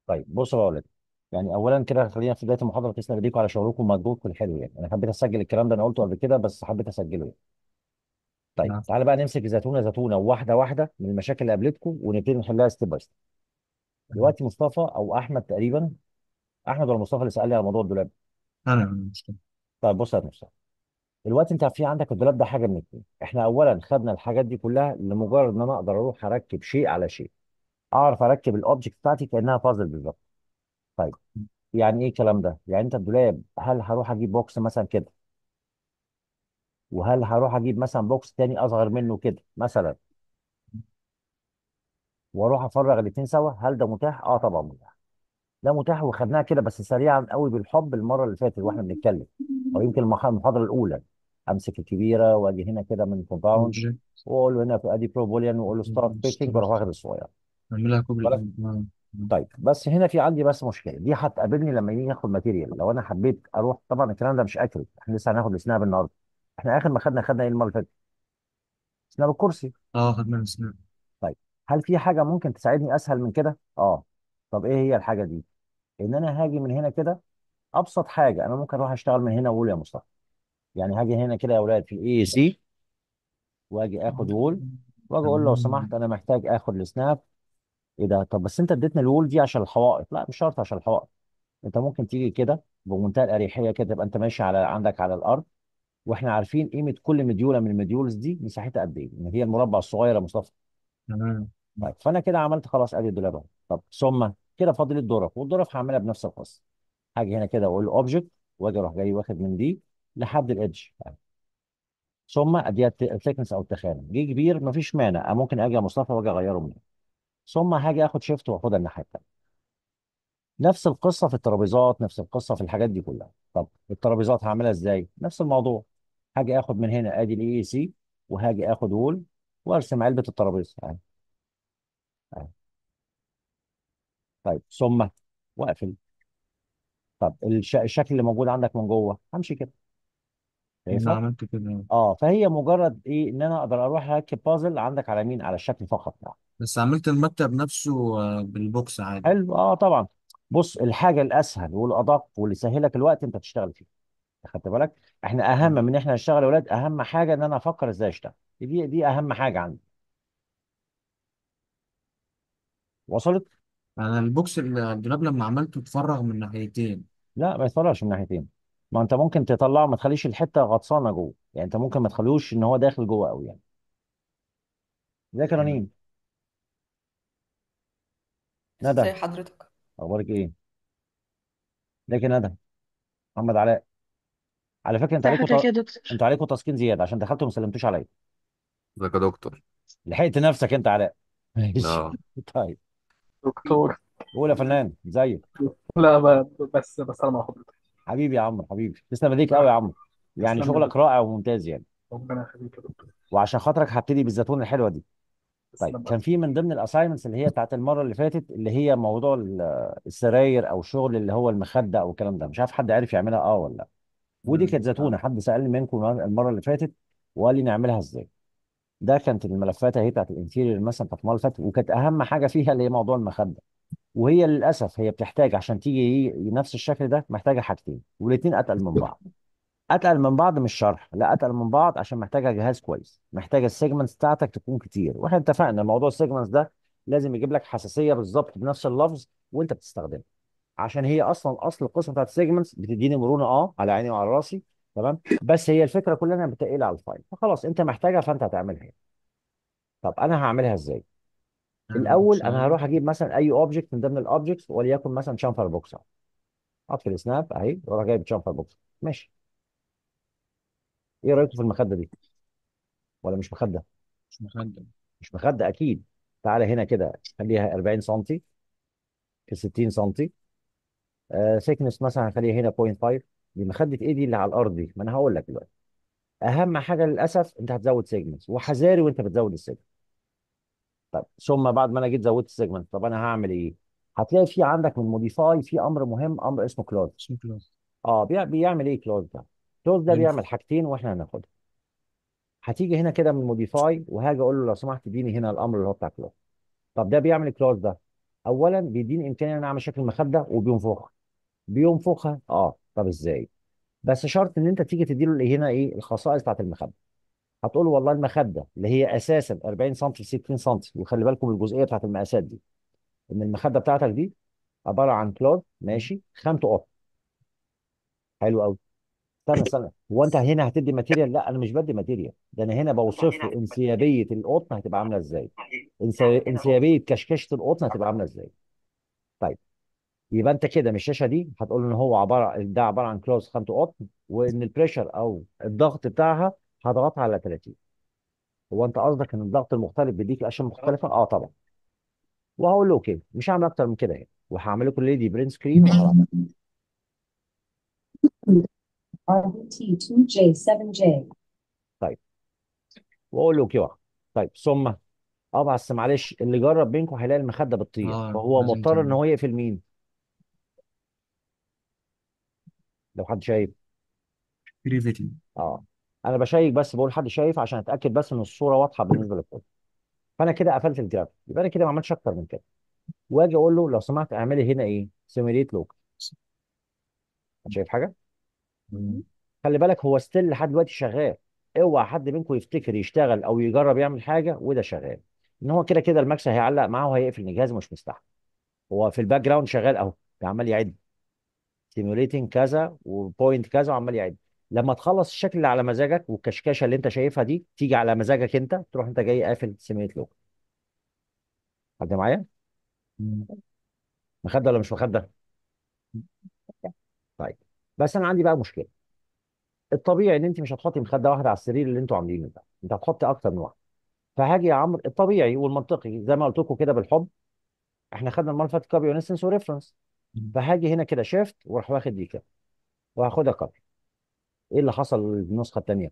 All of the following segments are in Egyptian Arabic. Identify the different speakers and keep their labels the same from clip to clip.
Speaker 1: طيب بص بقى يا ولد يعني اولا كده خلينا في بدايه المحاضره تسلم ايديكم على شغلكم ومجهودكم الحلو يعني انا حبيت اسجل الكلام ده انا قلته قبل كده بس حبيت اسجله يعني. طيب
Speaker 2: نعم
Speaker 1: تعالى بقى نمسك زيتونه زيتونه واحده واحده من المشاكل اللي قابلتكم ونبتدي نحلها ستيب باي ستيب
Speaker 2: تمام.
Speaker 1: دلوقتي مصطفى او احمد تقريبا احمد ولا مصطفى اللي سال لي على موضوع الدولاب
Speaker 2: أنا المشكلة
Speaker 1: طيب بص يا مصطفى دلوقتي انت في عندك الدولاب ده حاجه من اتنين احنا اولا خدنا الحاجات دي كلها لمجرد ان انا اقدر اروح اركب شيء على شيء اعرف اركب الاوبجكت بتاعتي كانها بازل بالظبط طيب يعني ايه الكلام ده يعني انت الدولاب هل هروح اجيب بوكس مثلا كده وهل هروح اجيب مثلا بوكس تاني اصغر منه كده مثلا واروح افرغ الاثنين سوا هل ده متاح اه طبعا متاح ده متاح وخدناها كده بس سريعا قوي بالحب المره اللي فاتت واحنا بنتكلم او يمكن المح- المحاضره الاولى امسك الكبيره واجي هنا كده من كومباوند
Speaker 2: بروجكت
Speaker 1: واقول له هنا في ادي برو بوليان واقول له ستارت بيكينج واروح واخد الصغير
Speaker 2: أعملها كوبي
Speaker 1: بالك
Speaker 2: الأول آه. آه.
Speaker 1: طيب بس هنا في عندي بس مشكله دي هتقابلني لما يجي ياخد ماتيريال لو انا حبيت اروح طبعا الكلام ده مش اكري احنا لسه هناخد السناب النهارده احنا اخر ما خدنا خدنا ايه المره اللي فاتت سناب الكرسي
Speaker 2: آه خدنا السناب
Speaker 1: طيب هل في حاجه ممكن تساعدني اسهل من كده اه طب ايه هي الحاجه دي ان انا هاجي من هنا كده ابسط حاجه انا ممكن اروح اشتغل من هنا وول يا مصطفى يعني هاجي هنا كده يا اولاد في الاي سي واجي اخد وول واجي اقول له لو سمحت انا محتاج اخد السناب ايه ده طب بس انت اديتني الوول دي عشان الحوائط لا مش شرط عشان الحوائط انت ممكن تيجي كده بمنتهى الاريحيه كده تبقى انت ماشي على عندك على الارض واحنا عارفين قيمه كل مديوله من المديولز دي مساحتها قد ايه ان هي المربع الصغير يا مصطفى
Speaker 2: تمام
Speaker 1: طيب فانا كده عملت خلاص ادي الدولاب اهو طب ثم كده فاضل الظرف والظرف هعملها بنفس القصه هاجي هنا كده واقول له اوبجكت واجي اروح جاي واخد من دي لحد الادج ثم اديها الثيكنس او التخانه جه كبير مفيش مانع ممكن اجي يا مصطفى واجي اغيره منه ثم هاجي اخد شيفت واخدها الناحيه الثانيه نفس القصه في الترابيزات نفس القصه في الحاجات دي كلها طب الترابيزات هعملها ازاي نفس الموضوع هاجي اخد من هنا ادي الاي اي سي وهاجي اخد وول وارسم علبه الترابيزه اهي اهي طيب ثم واقفل طب الش... الشكل اللي موجود عندك من جوه همشي كده
Speaker 2: أنا
Speaker 1: شايفها
Speaker 2: عملت كده
Speaker 1: اه فهي مجرد ايه ان انا اقدر اروح اركب بازل عندك على مين على الشكل فقط يعني.
Speaker 2: بس عملت المكتب نفسه آه، بالبوكس عادي
Speaker 1: حلو اه طبعا بص الحاجه الاسهل والادق واللي يسهلك الوقت انت تشتغل فيه خدت بالك احنا اهم من ان احنا نشتغل يا اولاد اهم حاجه ان انا افكر ازاي اشتغل دي دي اهم حاجه عندي وصلت
Speaker 2: أنا البوكس اللي- الدولاب لما عملته اتفرغ من ناحيتين
Speaker 1: لا ما يطلعش من ناحيتين ما انت ممكن تطلعه ما تخليش الحته غطسانه جوه يعني انت ممكن ما تخليهوش ان هو داخل جوه قوي يعني ازيك يا
Speaker 2: تمام
Speaker 1: رنين ندى
Speaker 3: ازي حضرتك
Speaker 1: اخبارك ايه ازيك يا ندى محمد علاء على فكره انت
Speaker 3: ازي
Speaker 1: عليكم
Speaker 3: حضرتك
Speaker 1: ط...
Speaker 3: يا دكتور
Speaker 1: انتوا عليكم تسكين زياده عشان دخلتوا وما سلمتوش عليا
Speaker 4: ازيك يا دكتور
Speaker 1: لحقت نفسك انت علاء ماشي
Speaker 4: اه
Speaker 1: طيب
Speaker 5: دكتور
Speaker 1: قول يا فنان ازيك
Speaker 5: لا ب- بس بس انا مع حضرتك
Speaker 1: حبيبي يا عمرو حبيبي تسلم ايديك قوي يا
Speaker 5: لا
Speaker 1: عمرو يعني
Speaker 5: تسلم يا
Speaker 1: شغلك
Speaker 5: دكتور
Speaker 1: رائع وممتاز يعني
Speaker 5: ربنا يخليك يا دكتور
Speaker 1: وعشان خاطرك هبتدي بالزيتونه الحلوه دي طيب
Speaker 5: تسلم يا
Speaker 1: كان في من ضمن الاساينمنتس اللي هي بتاعت المره اللي فاتت اللي هي موضوع ال- السراير او شغل اللي هو المخده او الكلام ده مش عارف حد عارف يعملها اه ولا لا ودي
Speaker 2: تمام
Speaker 1: كانت زيتونه حد سالني منكم المره اللي فاتت وقال لي نعملها ازاي ده كانت الملفات اهي بتاعت الانتيريور مثلا بتاعت المره اللي فاتت وكانت اهم حاجه فيها اللي هي موضوع المخده وهي للاسف هي بتحتاج عشان تيجي ي- نفس الشكل ده محتاجه حاجتين والاثنين اتقل من بعض اتقل من بعض مش شرح لا اتقل من بعض عشان محتاجه جهاز كويس محتاجه السيجمنتس بتاعتك تكون كتير واحنا اتفقنا موضوع السيجمنتس ده لازم يجيب لك حساسيه بالظبط بنفس اللفظ وانت بتستخدمه عشان هي اصلا اصل القسم بتاعت السيجمنتس بتديني مرونه اه على عيني وعلى راسي تمام بس هي الفكره كلها انها بتقل على الفايل فخلاص انت محتاجها فانت هتعملها يعني. طب انا هعملها ازاي
Speaker 2: أعمل
Speaker 1: الاول
Speaker 2: بوكس
Speaker 1: انا
Speaker 2: عادي
Speaker 1: هروح اجيب مثلا اي اوبجكت من ضمن الاوبجكتس وليكن مثلا شامفر بوكس احط في السناب اهي واروح جايب شامفر بوكس ماشي ايه رايكم في المخده دي ولا مش مخده
Speaker 2: مش مخدم
Speaker 1: مش مخده اكيد تعالى هنا كده خليها 40 سم في 60 سم آه ثيكنس مثلا هخليها هنا 0.5 دي مخده ايه دي اللي على الارض دي ما انا هقول لك دلوقتي اهم حاجه للاسف انت هتزود سيجمنتس وحذاري وانت بتزود السيجمنت طب ثم بعد ما انا جيت زودت السيجمنت طب انا هعمل ايه هتلاقي في عندك من موديفاي في امر مهم امر اسمه كلوز
Speaker 2: اسمه كلاس
Speaker 1: اه بيع- بيعمل ايه كلوز ده كلوز ده
Speaker 2: ينفع
Speaker 1: بيعمل حاجتين واحنا هناخدها هتيجي هنا كده من موديفاي وهاجي اقول له لو سمحت اديني هنا الامر اللي هو بتاع كلوز طب ده بيعمل كلوز ده اولا بيديني امكانيه ان انا اعمل شكل المخده وبينفخها بينفخها اه طب ازاي بس شرط ان انت تيجي تديله اللي هنا ايه الخصائص بتاعت المخده هتقول له والله المخده اللي هي اساسا 40 سم في 60 سم وخلي بالكم الجزئيه بتاعت المقاسات دي ان المخده بتاعتك دي عباره عن كلود ماشي خامته قطن حلو قوي استنى استنى هو انت هنا هتدي ماتيريال لا انا مش بدي ماتيريال ده انا هنا بوصف له انسيابيه القطن هتبقى عامله ازاي انسي- انسيابيه كشكشه القطن هتبقى عامله ازاي طيب يبقى انت كده من الشاشه دي هتقول ان هو عباره ده عباره عن كلوز خامته قطن وان البريشر او الضغط بتاعها هضغطها على 30 هو انت قصدك ان الضغط المختلف بيديك اشياء مختلفه اه طبعا وهقول له اوكي مش هعمل اكتر من كده يعني وهعمل لكم ليدي برين سكرين وهبعتها
Speaker 3: RBT2J7J.
Speaker 1: طيب واقول له اوكي واحد طيب ثم اه بس معلش اللي جرب بينكم هيلاقي المخده بتطير
Speaker 2: اه
Speaker 1: فهو
Speaker 2: لازم
Speaker 1: مضطر ان
Speaker 2: تعمل
Speaker 1: هو يقفل مين لو حد شايف
Speaker 2: بريفيتنج
Speaker 1: اه انا بشيك بس بقول حد شايف عشان اتاكد بس ان الصوره واضحه بالنسبه للكل فانا كده قفلت الجرافيك يبقى انا كده ما عملتش اكتر من كده واجي اقول له لو سمحت اعملي هنا ايه سيميليت لوك شايف حاجه خلي بالك هو ستيل لحد دلوقتي شغال اوعى حد منكم يفتكر يشتغل او يجرب يعمل حاجه وده شغال ان هو كده كده الماكس هيعلق معاه وهيقفل ان الجهاز مش مستحمل هو في الباك جراوند شغال اهو عمال يعد سيميوليتنج كذا وبوينت كذا وعمال يعد لما تخلص الشكل اللي على مزاجك والكشكشه اللي انت شايفها دي تيجي على مزاجك انت تروح انت جاي قافل سيميوليت لوك حد معايا مخده ولا مش مخده طيب بس انا عندي بقى مشكله الطبيعي ان انت مش هتحطي مخده واحده على السرير اللي انتوا عاملينه ده انت هتحطي اكتر من واحده فهاجي يا عمرو الطبيعي والمنطقي زي ما قلت لكم كده بالحب احنا خدنا المره اللي فاتت كوبي ونسنس وريفرنس فهاجي هنا كده شيفت واروح واخد دي كده وهاخدها كوبي ايه اللي حصل للنسخه الثانيه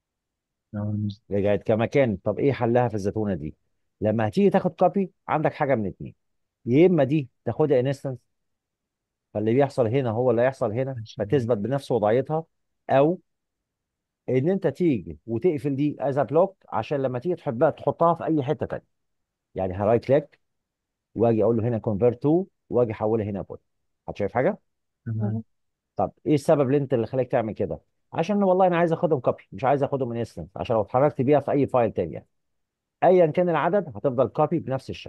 Speaker 1: رجعت كما كانت طب ايه حلها في الزتونه دي لما هتيجي تاخد كوبي عندك حاجه من اتنين يا اما دي تاخدها انستنس فاللي بيحصل هنا هو اللي هيحصل هنا فتثبت بنفس وضعيتها او ان انت تيجي وتقفل دي از بلوك عشان لما تيجي تحبها تحطها في اي حته تانيه يعني هرايت كليك واجي اقول له هنا كونفيرت تو واجي احولها هنا بوت هتشايف حاجه
Speaker 2: تمام
Speaker 1: طب ايه السبب اللي انت اللي خلاك تعمل كده عشان والله انا عايز اخدهم كوبي مش عايز اخدهم من انستنس عشان لو اتحركت بيها في اي فايل تاني يعني. ايا كان العدد هتفضل كوبي بنفس الشكل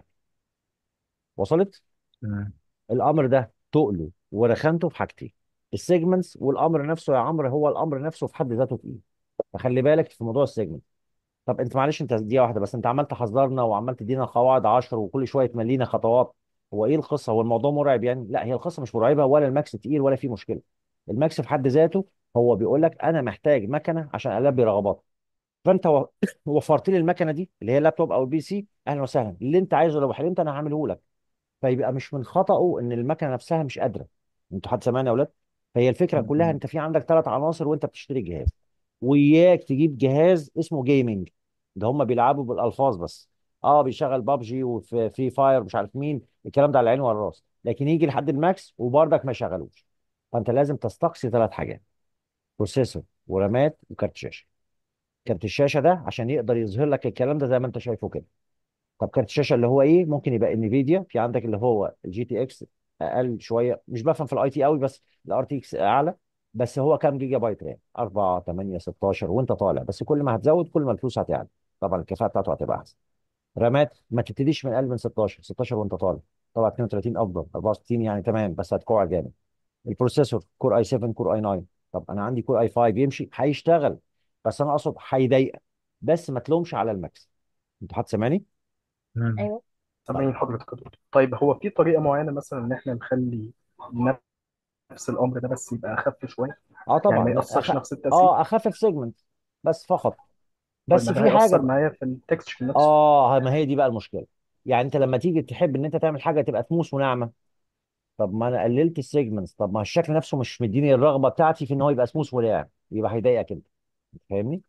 Speaker 1: وصلت
Speaker 2: تمام
Speaker 1: الامر ده تقله ورخامته في حاجتين السيجمنتس والامر نفسه يا عمرو هو الامر نفسه في حد ذاته تقيل فخلي بالك في موضوع السيجمنت طب انت معلش انت دقيقه واحده بس انت عمال تحذرنا وعمال تدينا قواعد 10 وكل شويه تملينا خطوات هو ايه القصه هو الموضوع مرعب يعني لا هي القصه مش مرعبه ولا الماكس تقيل ولا في مشكله الماكس في حد ذاته هو بيقول لك انا محتاج مكنه عشان البي رغباتك فانت و- وفرت لي المكنه دي اللي هي اللابتوب او البي سي اهلا وسهلا اللي انت عايزه لو حلمت انا هعمله لك فيبقى مش من خطأه ان المكنه نفسها مش قادره انتوا حد سامعني يا اولاد فهي الفكره كلها انت في عندك ثلاث عناصر وانت بتشتري جهاز وياك تجيب جهاز اسمه جيمنج ده هم بيلعبوا بالالفاظ بس اه بيشغل بابجي وفي فري فاير مش عارف مين الكلام ده على العين والراس لكن يجي لحد الماكس وبرضك ما يشغلوش فانت لازم تستقصي ثلاث حاجات بروسيسور ورامات وكارت شاشه كارت الشاشه ده عشان يقدر يظهر لك الكلام ده زي ما انت شايفه كده طب كارت الشاشه اللي هو ايه ممكن يبقى انفيديا في عندك اللي هو الجي تي اكس اقل شويه مش بفهم في الاي تي قوي بس الار تي اكس اعلى بس هو كام جيجا بايت رام 4 8 16 وانت طالع بس كل ما هتزود كل ما الفلوس هتعلى طبعا الكفاءه بتاعته هتبقى احسن رامات ما تبتديش من اقل من 16 16 وانت طالع طبعا 32 افضل 64 يعني تمام بس هتكوع جامد البروسيسور كور اي 7 كور اي 9 طب انا عندي كور اي 5 يمشي هيشتغل بس انا اقصد هيضايقك بس ما تلومش على الماكس انت حد سامعني
Speaker 2: تمام
Speaker 3: ايوه
Speaker 5: سامعين حضرتك يا دكتور طيب هو في طريقة معينة مثلا إن إحنا نخلي نفس الأمر ده بس يبقى أخف شوية
Speaker 1: اه
Speaker 5: يعني
Speaker 1: طبعا
Speaker 5: ما
Speaker 1: لا
Speaker 5: يأثرش
Speaker 1: أخ...
Speaker 5: نفس التأثير
Speaker 1: اه اخفف سيجمنت بس فقط
Speaker 5: طيب
Speaker 1: بس
Speaker 5: ما ده
Speaker 1: في
Speaker 5: هيأثر
Speaker 1: حاجه
Speaker 5: معايا في التكستشر نفسه
Speaker 1: اه ما هي دي بقى المشكله يعني انت لما تيجي تحب ان انت تعمل حاجه تبقى سموث وناعمه طب ما انا قللت السيجمنتس طب ما الشكل نفسه مش مديني الرغبه بتاعتي في ان هو يبقى سموث وناعم يبقى هيضايقك انت فاهمني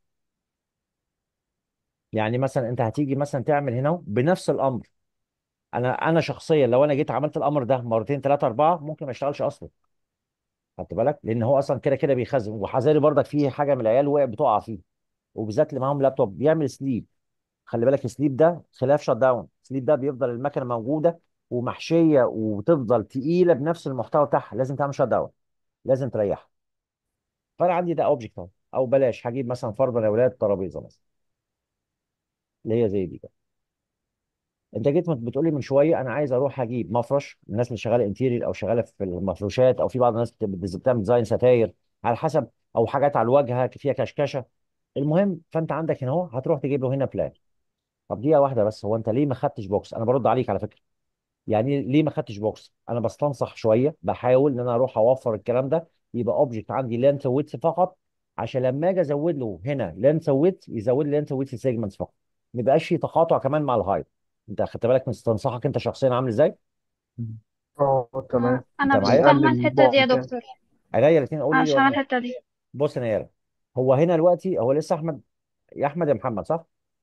Speaker 1: يعني مثلا انت هتيجي مثلا تعمل هنا بنفس الامر انا انا شخصيا لو انا جيت عملت الامر ده مرتين ثلاثه اربعه ممكن ما يشتغلش اصلا خدت بالك لان هو اصلا كده كده بيخزن وحذاري برضك فيه حاجه من العيال وقع بتقع فيه وبالذات اللي معاهم لابتوب بيعمل سليب خلي بالك السليب ده خلاف شت داون السليب ده بيفضل المكنه موجوده ومحشيه وتفضل تقيله بنفس المحتوى بتاعها لازم تعمل شات داون لازم تريحها فانا عندي ده اوبجكت اهو او بلاش هجيب مثلا فرضا يا ولاد ترابيزه مثلا اللي هي زي دي كده انت جيت مت- بتقولي من شويه انا عايز اروح اجيب مفرش الناس اللي شغاله انتيرير او شغاله في المفروشات او في بعض الناس بت- بتعمل ديزاين ستاير على حسب او حاجات على الواجهه فيها كشكشه المهم فانت عندك هنا اهو هتروح تجيب له هنا بلان طب دقيقه واحده بس هو انت ليه ما خدتش بوكس انا برد عليك على فكره يعني ليه ما خدتش بوكس انا بستنصح شويه بحاول ان انا اروح اوفر الكلام ده يبقى اوبجكت عندي لينث ويدث فقط عشان لما اجي ازود له هنا لينث ويدث يزود لي لينث ويدث سيجمنتس فقط ما يبقاش في تقاطع كمان مع الهايت انت خدت بالك من استنصاحك انت شخصيا عامل ازاي
Speaker 5: اه
Speaker 3: اه
Speaker 5: تمام
Speaker 1: انت
Speaker 3: انا مش
Speaker 1: معايا
Speaker 3: فاهمه
Speaker 5: يقلل
Speaker 3: الحته دي يا
Speaker 5: البعد يعني
Speaker 3: دكتور
Speaker 1: عينيا الاثنين قول
Speaker 3: انا
Speaker 1: لي
Speaker 3: مش
Speaker 1: ليه
Speaker 3: فاهمه
Speaker 1: ولا لا
Speaker 3: الحته دي
Speaker 1: بص يا نيره هو هنا دلوقتي هو لسه احمد يا احمد يا محمد صح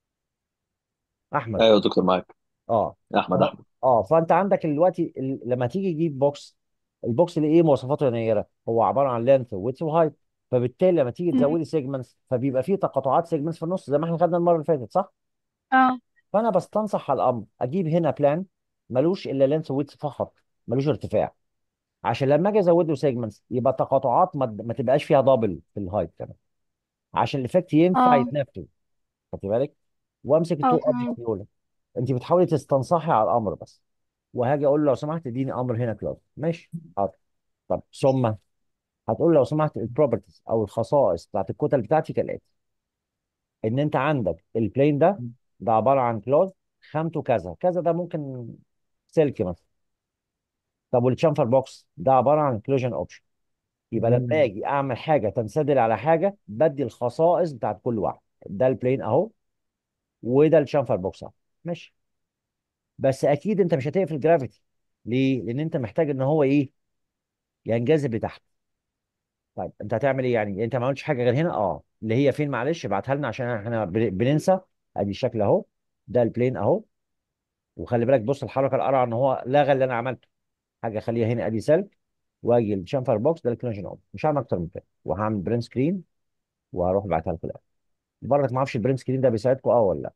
Speaker 1: احمد
Speaker 6: ايوه يا دكتور معاك
Speaker 1: اه
Speaker 6: احمد
Speaker 1: اه
Speaker 6: احمد
Speaker 1: اه فانت عندك دلوقتي ال- لما تيجي تجيب بوكس البوكس اللي ايه مواصفاته ينيره هو عباره عن لينث ويدث وهايت فبالتالي لما تيجي
Speaker 3: مم.
Speaker 1: تزودي سيجمنتس فبيبقى فيه تقاطعات سيجمنتس في النص زي ما احنا خدنا المره اللي فاتت صح
Speaker 3: اه
Speaker 1: فانا بستنصح على الامر اجيب هنا بلان ملوش الا لينث ويدث فقط ملوش ارتفاع عشان لما اجي ازود له سيجمنتس يبقى تقاطعات ما, ما تبقاش فيها دبل في الهايت كمان عشان الايفكت ينفع
Speaker 3: اه
Speaker 1: يتنفذ خدت بالك وامسك
Speaker 3: اه
Speaker 1: التو اوبجكت
Speaker 3: تمام
Speaker 1: دول انت بتحاولي تستنصحي على الامر بس وهاجي اقول له لو سمحت اديني امر هنا كلاس ماشي حاضر طب ثم هتقول له لو سمحت البروبرتيز او الخصائص بتاعت الكتل بتاعتي كالاتي ان انت عندك البلين ده ده عباره عن كلوز خامته كذا كذا ده ممكن سلك مثلا طب والتشامفر بوكس ده عباره عن كلوجن اوبشن يبقى لما
Speaker 2: مم.
Speaker 1: اجي اعمل حاجه تنسدل على حاجه بدي الخصائص بتاعت كل واحد ده البلين اهو وده الشامفر بوكس اهو ماشي بس اكيد انت مش هتقفل جرافيتي ليه؟ لان انت محتاج ان هو ايه ينجذب لتحت طيب انت هتعمل ايه يعني انت ما عملتش حاجه غير هنا اه اللي هي فين معلش ابعتها لنا عشان احنا بن- بننسى ادي الشكل اهو ده البلين اهو وخلي بالك بص الحركه القرعه ان هو لغى اللي انا عملته حاجه خليها هنا ادي سلك واجي الشامفر بوكس ده الكلوجن اوب مش هعمل اكتر من كده وهعمل برين سكرين وهروح ابعتها لكم الاول برضك ما اعرفش البرين سكرين ده بيساعدكم اه ولا لا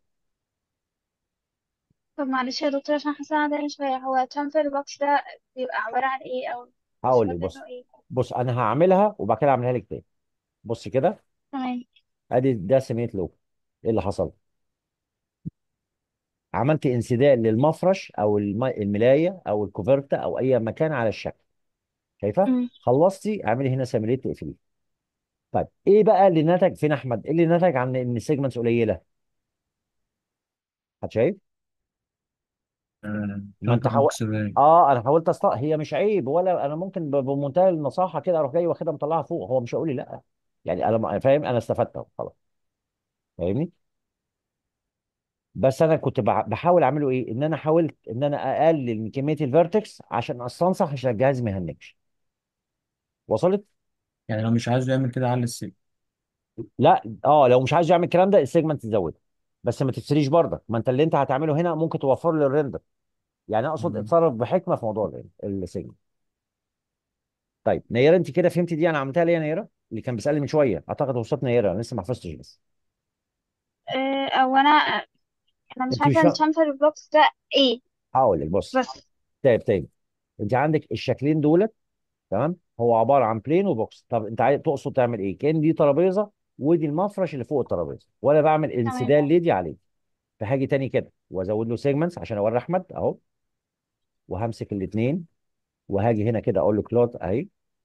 Speaker 3: طب معلش يا دكتور عشان حاسه انا تايهة شويه هو ترانسفير بوكس ده بيبقى عباره عن ايه او
Speaker 1: هقول لك
Speaker 3: بيستخدم
Speaker 1: بص
Speaker 3: له ايه
Speaker 1: بص انا هعملها وبعد كده اعملها لك تاني بص كده
Speaker 3: تمام
Speaker 1: ادي ده سميت لوجو ايه اللي حصل عملت انسداد للمفرش او الم- الملايه او الكوفرتا او اي مكان على الشكل شايفه
Speaker 3: مم.
Speaker 1: خلصتي اعملي هنا سيميليت تقفليه طيب ايه بقى اللي نتج فين احمد ايه اللي نتج عن ان السيجمنتس قليله حد شايف
Speaker 2: آه،
Speaker 1: ما انت
Speaker 2: شنطة
Speaker 1: حاول
Speaker 2: بوكس باين
Speaker 1: اه انا حاولت أسط... هي مش عيب ولا انا ممكن ب- بمنتهى النصاحه كده اروح جاي واخدها مطلعها فوق هو مش هيقول لي لا يعني انا م- فاهم انا استفدت أهو، خلاص فاهمني بس انا كنت بع- بحاول اعمله ايه ان انا حاولت ان انا اقلل من كميه الفيرتكس عشان استنصح عشان الجهاز ما يهنكش وصلت
Speaker 2: يعني لو مش عايزه يعمل كده على السلك
Speaker 1: لا اه لو مش عايز يعمل الكلام ده السيجمنت تزوده بس ما تفسريش برضك ما انت اللي انت هتعمله هنا ممكن توفر له الريندر يعني اقصد
Speaker 2: مم.
Speaker 1: اتصرف بحكمه في موضوع ال- السيجمنت طيب نيره انت كده فهمتي دي انا عملتها ليه يا نيره اللي كان بيسالني من شويه اعتقد هو صوت نيره انا لسه ما حفظتش بس
Speaker 3: آه، او انا انا مش
Speaker 1: انت مش
Speaker 3: عارفه
Speaker 1: فاهم
Speaker 3: الترانسفير بوكس ده ايه
Speaker 1: هقول لك بص
Speaker 3: بس
Speaker 1: طيب طيب انت عندك الشكلين دولت تمام هو عباره عن بلين وبوكس طب انت عايز تقصد تعمل ايه كان دي ترابيزه ودي المفرش اللي فوق الترابيزه وانا بعمل
Speaker 3: تمام
Speaker 1: انسدال ليدي عليه فهاجي تاني كده وازود له سيجمنتس عشان اوري احمد اهو وهمسك الاثنين وهاجي هنا كده اقول له كلوت اهي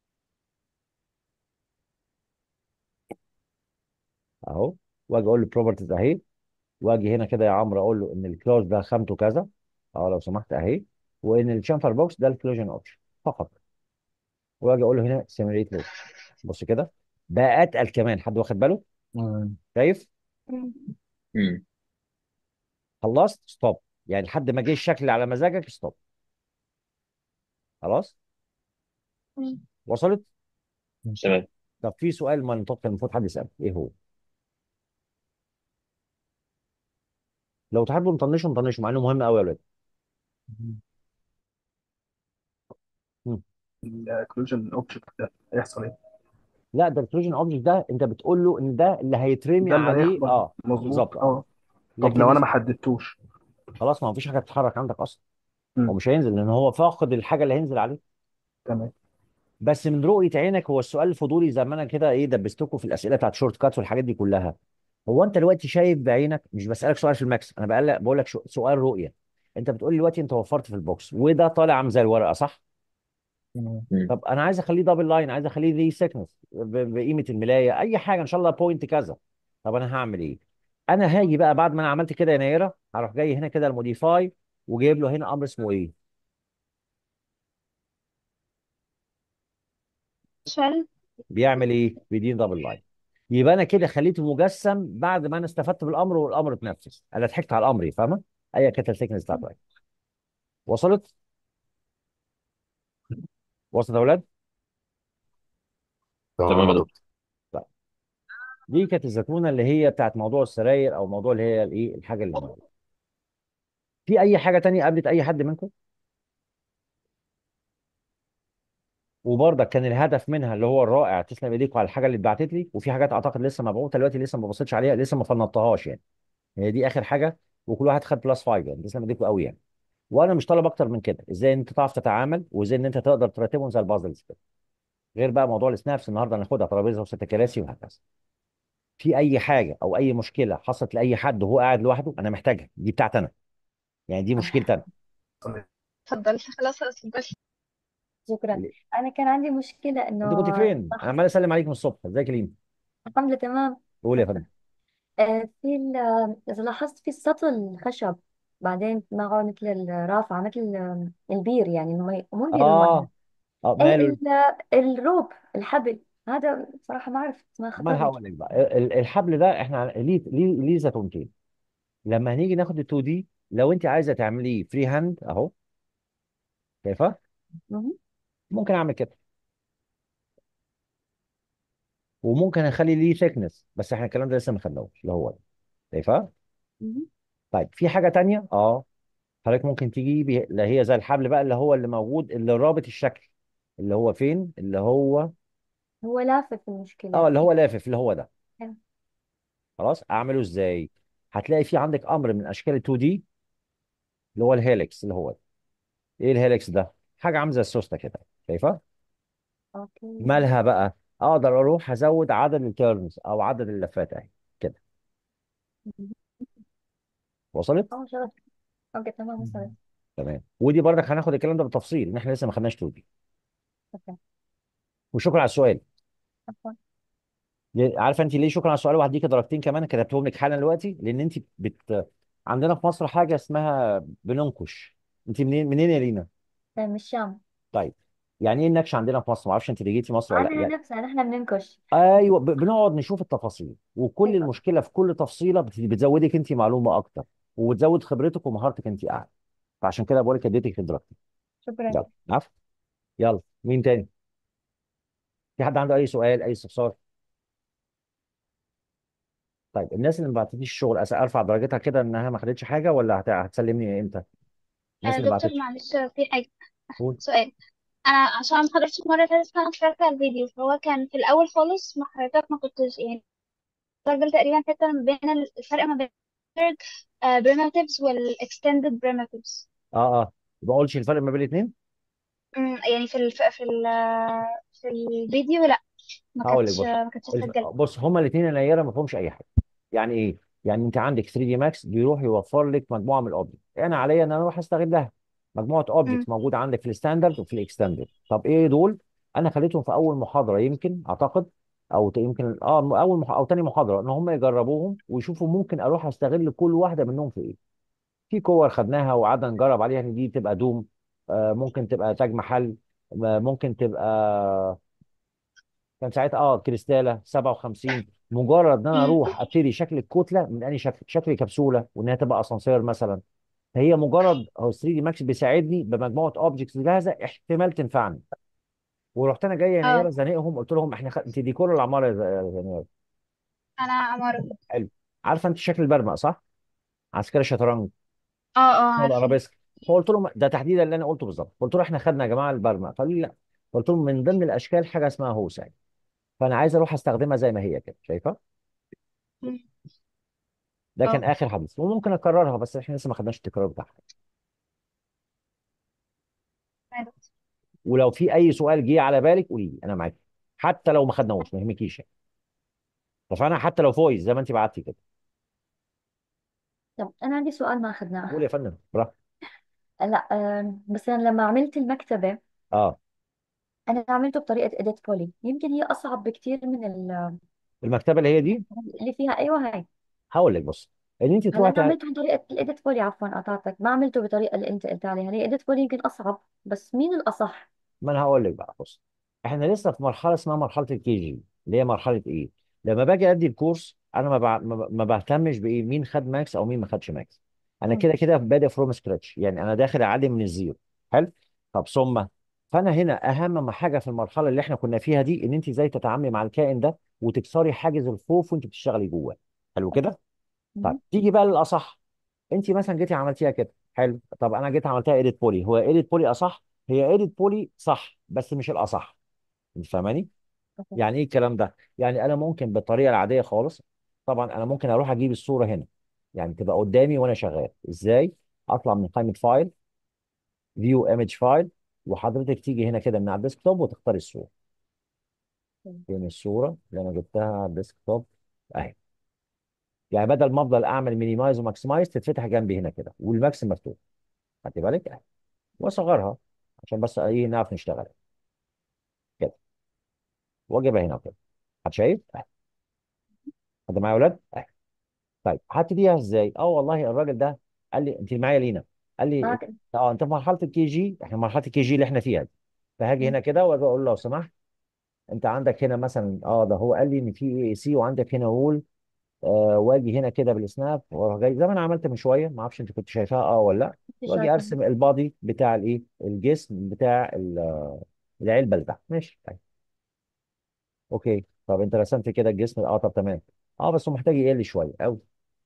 Speaker 1: اهو واجي اقول له بروبرتيز اهي واجي هنا كده يا عمرو اقول له ان الكلوز ده خامته كذا اه لو سمحت اهي وان الشامفر بوكس ده الكلوجن اوبشن فقط واجي اقول له هنا سيميليت لود بص كده بقى اتقل كمان حد واخد باله
Speaker 2: آه.
Speaker 1: شايف
Speaker 3: مم.
Speaker 6: امم
Speaker 1: خلصت ستوب يعني لحد ما جه الشكل اللي على مزاجك ستوب خلاص
Speaker 3: مم.
Speaker 1: وصلت
Speaker 6: تمام
Speaker 1: طب في سؤال منطقي المفروض حد يساله ايه هو لو تحبوا نطنشه نطنشه مع انه مهم قوي يا ولاد مم.
Speaker 5: الاكلوجن اوبجكت ده هيحصل ايه؟
Speaker 1: لا ده الكلوجن اوبجكت ده انت بتقول له ان ده اللي هيترمي
Speaker 5: ده اللي
Speaker 1: عليه
Speaker 5: هيخبط
Speaker 1: اه
Speaker 5: مظبوط
Speaker 1: بالظبط اه
Speaker 5: اه طب
Speaker 1: لكن
Speaker 5: لو انا
Speaker 1: الس-
Speaker 5: ما حددتوش
Speaker 1: خلاص ما فيش حاجه تتحرك عندك اصلا
Speaker 5: مم.
Speaker 1: هو مش هينزل لان هو فاقد الحاجه اللي هينزل عليه
Speaker 5: تمام
Speaker 1: بس من رؤيه عينك هو السؤال الفضولي زي ما انا كده ايه دبستكم في الاسئله بتاعت شورت كات والحاجات دي كلها هو انت دلوقتي شايف بعينك مش بسالك سؤال في الماكس انا بقول لك بقول لك شو- سؤال رؤيه انت بتقول لي دلوقتي انت وفرت في البوكس وده طالع عامل زي الورقه صح
Speaker 5: تمام
Speaker 6: مم.
Speaker 1: طب انا عايز اخليه دبل لاين عايز اخليه دي سيكنس بقيمه الملايه اي حاجه ان شاء الله بوينت كذا طب انا هعمل ايه انا هاجي بقى بعد ما انا عملت كده يا نيره هروح جاي هنا كده الموديفاي وجايب له هنا امر اسمه ايه
Speaker 3: شل
Speaker 1: بيعمل ايه بيدين دبل لاين يبقى انا كده خليته مجسم بعد ما انا استفدت بالامر والامر اتنفذ انا ضحكت على الامر فاهمه ايا كانت الثيكنس بتاعته ايه وصلت وصلت يا اولاد
Speaker 6: تمام
Speaker 4: تمام
Speaker 6: يا
Speaker 4: يا
Speaker 6: دكتور
Speaker 4: دكتور
Speaker 1: طيب دي كانت الزتونه اللي هي بتاعت موضوع السراير او موضوع اللي هي الايه الحاجه اللي هنا في اي حاجه تانية قابلت اي حد منكم وبرضك كان الهدف منها اللي هو الرائع تسلم ايديكم على الحاجه اللي اتبعتت لي وفي حاجات اعتقد لسه مبعوثه دلوقتي لسه ما بصيتش عليها لسه ما فنطتهاش يعني هي دي اخر حاجه وكل واحد خد بلس 5 يعني تسلم ايديكم قوي يعني وانا مش طالب اكتر من كده ازاي انت تعرف تتعامل وازاي ان انت تقدر ترتبهم زي البازلز كده غير بقى موضوع السنابس النهارده هناخدها ترابيزه وست كراسي وهكذا في اي حاجه او اي مشكله حصلت لاي حد وهو قاعد لوحده انا محتاجها دي بتاعتي انا يعني دي مشكلتي انا
Speaker 3: اتفضل خلاص اتفضل
Speaker 7: شكرا أنا كان عندي مشكلة
Speaker 1: انت كنت
Speaker 7: إنه
Speaker 1: فين انا
Speaker 7: صح
Speaker 1: عمال اسلم عليك من الصبح ازيك يا لين
Speaker 7: الحمد لله تمام
Speaker 1: قول يا فندم
Speaker 7: آه، في ال- إذا لاحظت في السطل الخشب بعدين معه مثل الرافعة مثل ال- البير يعني إنه ما ي- مو البير المية
Speaker 1: اه اه
Speaker 7: إيه
Speaker 1: ماله
Speaker 7: ال- الروب الحبل هذا صراحة ما عرفت ما
Speaker 1: ما انا
Speaker 7: خطر لي
Speaker 1: هقول لك بقى ال- الحبل ده احنا ليه ليه ليه زتونتين لما هنيجي ناخد ال 2 دي لو انت عايزه تعمليه فري هاند اهو شايفه
Speaker 7: مهم.
Speaker 1: ممكن اعمل كده وممكن اخلي ليه ثيكنس بس احنا الكلام ده لسه ما خدناهوش اللي هو ده شايفه
Speaker 7: مهم.
Speaker 1: طيب في حاجه تانية اه حضرتك ممكن تجيبي اللي هي زي الحبل بقى اللي هو اللي موجود اللي رابط الشكل اللي هو فين اللي هو
Speaker 7: هو لافف المشكلة
Speaker 1: اه اللي هو لافف اللي هو ده
Speaker 7: حلو.
Speaker 1: خلاص اعمله ازاي هتلاقي في عندك امر من اشكال ال 2 دي اللي هو الهيلكس اللي هو ده. ايه الهيلكس ده حاجه عامله زي السوسته كده شايفه
Speaker 7: أوكي
Speaker 1: مالها بقى اقدر اروح ازود عدد التيرنز او عدد اللفات اهي كده
Speaker 7: مهم.
Speaker 1: وصلت
Speaker 7: أه شرط أوكي تمام وصلت
Speaker 1: تمام ودي برضك هناخد الكلام ده بالتفصيل ان احنا لسه ما خدناش 2 دي
Speaker 7: أوكي
Speaker 1: وشكرا على السؤال
Speaker 7: عفوا
Speaker 1: ليه- عارفه انت ليه شكرا على السؤال وهديك درجتين كمان كتبتهم لك حالا دلوقتي لان انت بت عندنا في مصر حاجه اسمها بننكش انت منين منين يا لينا
Speaker 7: آه، من الشام
Speaker 1: طيب يعني ايه النكش عندنا في مصر ما اعرفش انت اللي جيتي مصر ولا لا
Speaker 7: عندنا
Speaker 1: يعني
Speaker 7: نفسها نحن بننكش
Speaker 1: ايوه ب- بنقعد نشوف التفاصيل وكل
Speaker 7: أيوة
Speaker 1: المشكله في كل تفصيله بت- بتزودك انت معلومه اكتر وبتزود خبرتك ومهارتك انت اعلى فعشان كده بقول لك اديتك درجتين
Speaker 7: شكرا
Speaker 1: يلا عفوا يلا مين تاني في حد عنده اي سؤال اي استفسار طيب الناس اللي ما بعتتليش الشغل أس- ارفع درجتها كده انها ما خدتش حاجه ولا هت- هتسلمني امتى الناس
Speaker 3: آه،
Speaker 1: اللي ما
Speaker 3: دكتور
Speaker 1: بعتتش
Speaker 3: معلش في حاجة
Speaker 1: قول
Speaker 3: سؤال أنا عشان ما حضرتش المرة اللي فاتت فأنا اتفرجت على الفيديو فهو كان في الأول خالص ما حضرتك ما كنتش يعني الراجل تقريبا حتة ما بين الفرق ما بين primitives وال extended primitives
Speaker 1: اه اه ما اقولش الفرق ما بين الاثنين
Speaker 3: أمم، يعني في الف... في ال... في الفيديو لا ما
Speaker 1: هقول لك
Speaker 3: كانتش
Speaker 1: بص
Speaker 3: ما كانتش
Speaker 1: الف...
Speaker 3: سجلت
Speaker 1: بص هما الاثنين ينايره ما فيهمش اي حاجه يعني ايه يعني انت عندك 3 دي ماكس بيروح يوفر لك مجموعه من الاوبجكت انا عليا ان انا اروح استغلها مجموعه
Speaker 3: أمم،
Speaker 1: اوبجكتس موجوده عندك في الستاندرد وفي الاكستندد طب ايه دول انا خليتهم في اول محاضره يمكن اعتقد او ت- يمكن اه اول مح... او تاني محاضره ان هم يجربوهم ويشوفوا ممكن اروح استغل كل واحده منهم في ايه في كور خدناها وقعدنا نجرب عليها ان دي تبقى دوم آه ممكن تبقى تاج محل آه، ممكن تبقى كان ساعتها اه كريستاله 57 مجرد ان انا
Speaker 3: أمم،
Speaker 1: اروح ابتدي شكل الكتله من انهي شكل شكل كبسوله وانها تبقى اسانسير مثلا فهي مجرد هو 3 دي ماكس بيساعدني بمجموعه اوبجكتس جاهزه احتمال تنفعني ورحت انا جاي يا نيره
Speaker 3: اه
Speaker 1: زنقهم قلت لهم احنا خ... انت دي كل العماره يا ز- يا نيره
Speaker 3: أنا عمارة
Speaker 1: حلو عارفه انت شكل البرمق صح؟ عسكري الشطرنج
Speaker 3: اه اه
Speaker 1: هو
Speaker 3: عارفة
Speaker 1: الارابيسك فقلت لهم ده تحديدا اللي انا قلته بالظبط قلت له احنا خدنا يا جماعه البرمق قالوا لي لا قلت لهم من ضمن الاشكال حاجه اسمها هوساي فانا عايز اروح استخدمها زي ما هي كده شايفه
Speaker 3: أمم،
Speaker 1: ده
Speaker 3: اه
Speaker 1: كان اخر حديث وممكن اكررها بس احنا لسه ما خدناش التكرار بتاعها ولو في اي سؤال جه على بالك قولي لي انا معاك حتى لو ما خدناهوش ما يهمكيش يعني اتفقنا حتى لو فويس زي ما انت بعتي كده
Speaker 7: طب انا عندي سؤال ما
Speaker 1: قول
Speaker 7: اخذناه
Speaker 1: يا فندم براحتك
Speaker 7: لا آه، مثلا لما عملت المكتبة
Speaker 1: اه
Speaker 7: انا عملته بطريقة اديت بولي يمكن هي اصعب بكتير من ال-
Speaker 1: المكتبه اللي هي دي
Speaker 7: اللي فيها ايوه هاي
Speaker 1: هقول لك بص ان انت
Speaker 7: هلا
Speaker 1: تروحي
Speaker 7: انا
Speaker 1: تع...
Speaker 7: عملته بطريقة الاديت بولي عفوا قطعتك ما عملته بالطريقة اللي انت قلت عليها هي اديت بولي يمكن اصعب بس مين الاصح
Speaker 1: ما انا هقول لك بقى بص احنا لسه في مرحله اسمها مرحله الكي جي اللي هي مرحله ايه لما باجي ادي الكورس انا ما بع... ما ب- ما بهتمش بايه مين خد ماكس او مين ما خدش ماكس انا
Speaker 7: مم.
Speaker 1: كده كده بادئ فروم سكراتش يعني انا داخل اعلم من الزيرو حلو طب ثم فانا هنا اهم ما حاجه في المرحله اللي احنا كنا فيها دي ان انت ازاي تتعاملي مع الكائن ده وتكسري حاجز الخوف وانت بتشتغلي جواه حلو كده طيب
Speaker 7: مم.
Speaker 1: تيجي بقى للاصح انت مثلا جيتي عملتيها كده حلو طب انا جيت عملتها ايديت بولي هو ايديت بولي اصح هي ايديت بولي صح بس مش الاصح انت فاهماني
Speaker 7: أوكي.
Speaker 1: يعني ايه الكلام ده يعني انا ممكن بالطريقه العاديه خالص طبعا انا ممكن اروح اجيب الصوره هنا يعني تبقى قدامي وانا شغال ازاي اطلع من قائمه فايل فيو ايمج فايل وحضرتك تيجي هنا كده من على الديسكتوب وتختاري الصوره
Speaker 7: مم.
Speaker 1: فين الصوره اللي انا جبتها على الديسكتوب اهي يعني بدل ما افضل اعمل مينيمايز وماكسمايز تتفتح جنبي هنا كده والماكس مفتوح خدت بالك اهي واصغرها عشان بس ايه نعرف نشتغل كده واجيبها هنا كده هتشايف اهي حد معايا يا اولاد اهي طيب هتديها ازاي اه والله الراجل ده قال لي انت معايا لينا قال لي
Speaker 7: معك
Speaker 1: اه انت في مرحله الكي جي احنا مرحله الكي جي اللي احنا فيها دي فهاجي
Speaker 7: مم.
Speaker 1: هنا كده واجي اقول له لو سمحت انت عندك هنا مثلا اه ده هو قال لي ان في اي اي سي وعندك هنا وول آه واجي هنا كده بالسناب واروح جاي زي ما انا عملت من شويه ما اعرفش انت كنت شايفاها اه ولا لا
Speaker 7: كنت
Speaker 1: واجي
Speaker 7: شايفة
Speaker 1: ارسم البادي بتاع الايه الجسم بتاع ال- العلبه اللي تحت ماشي طيب اوكي طب انت رسمت كده الجسم اه طب تمام اه بس هو محتاج يقل شويه قوي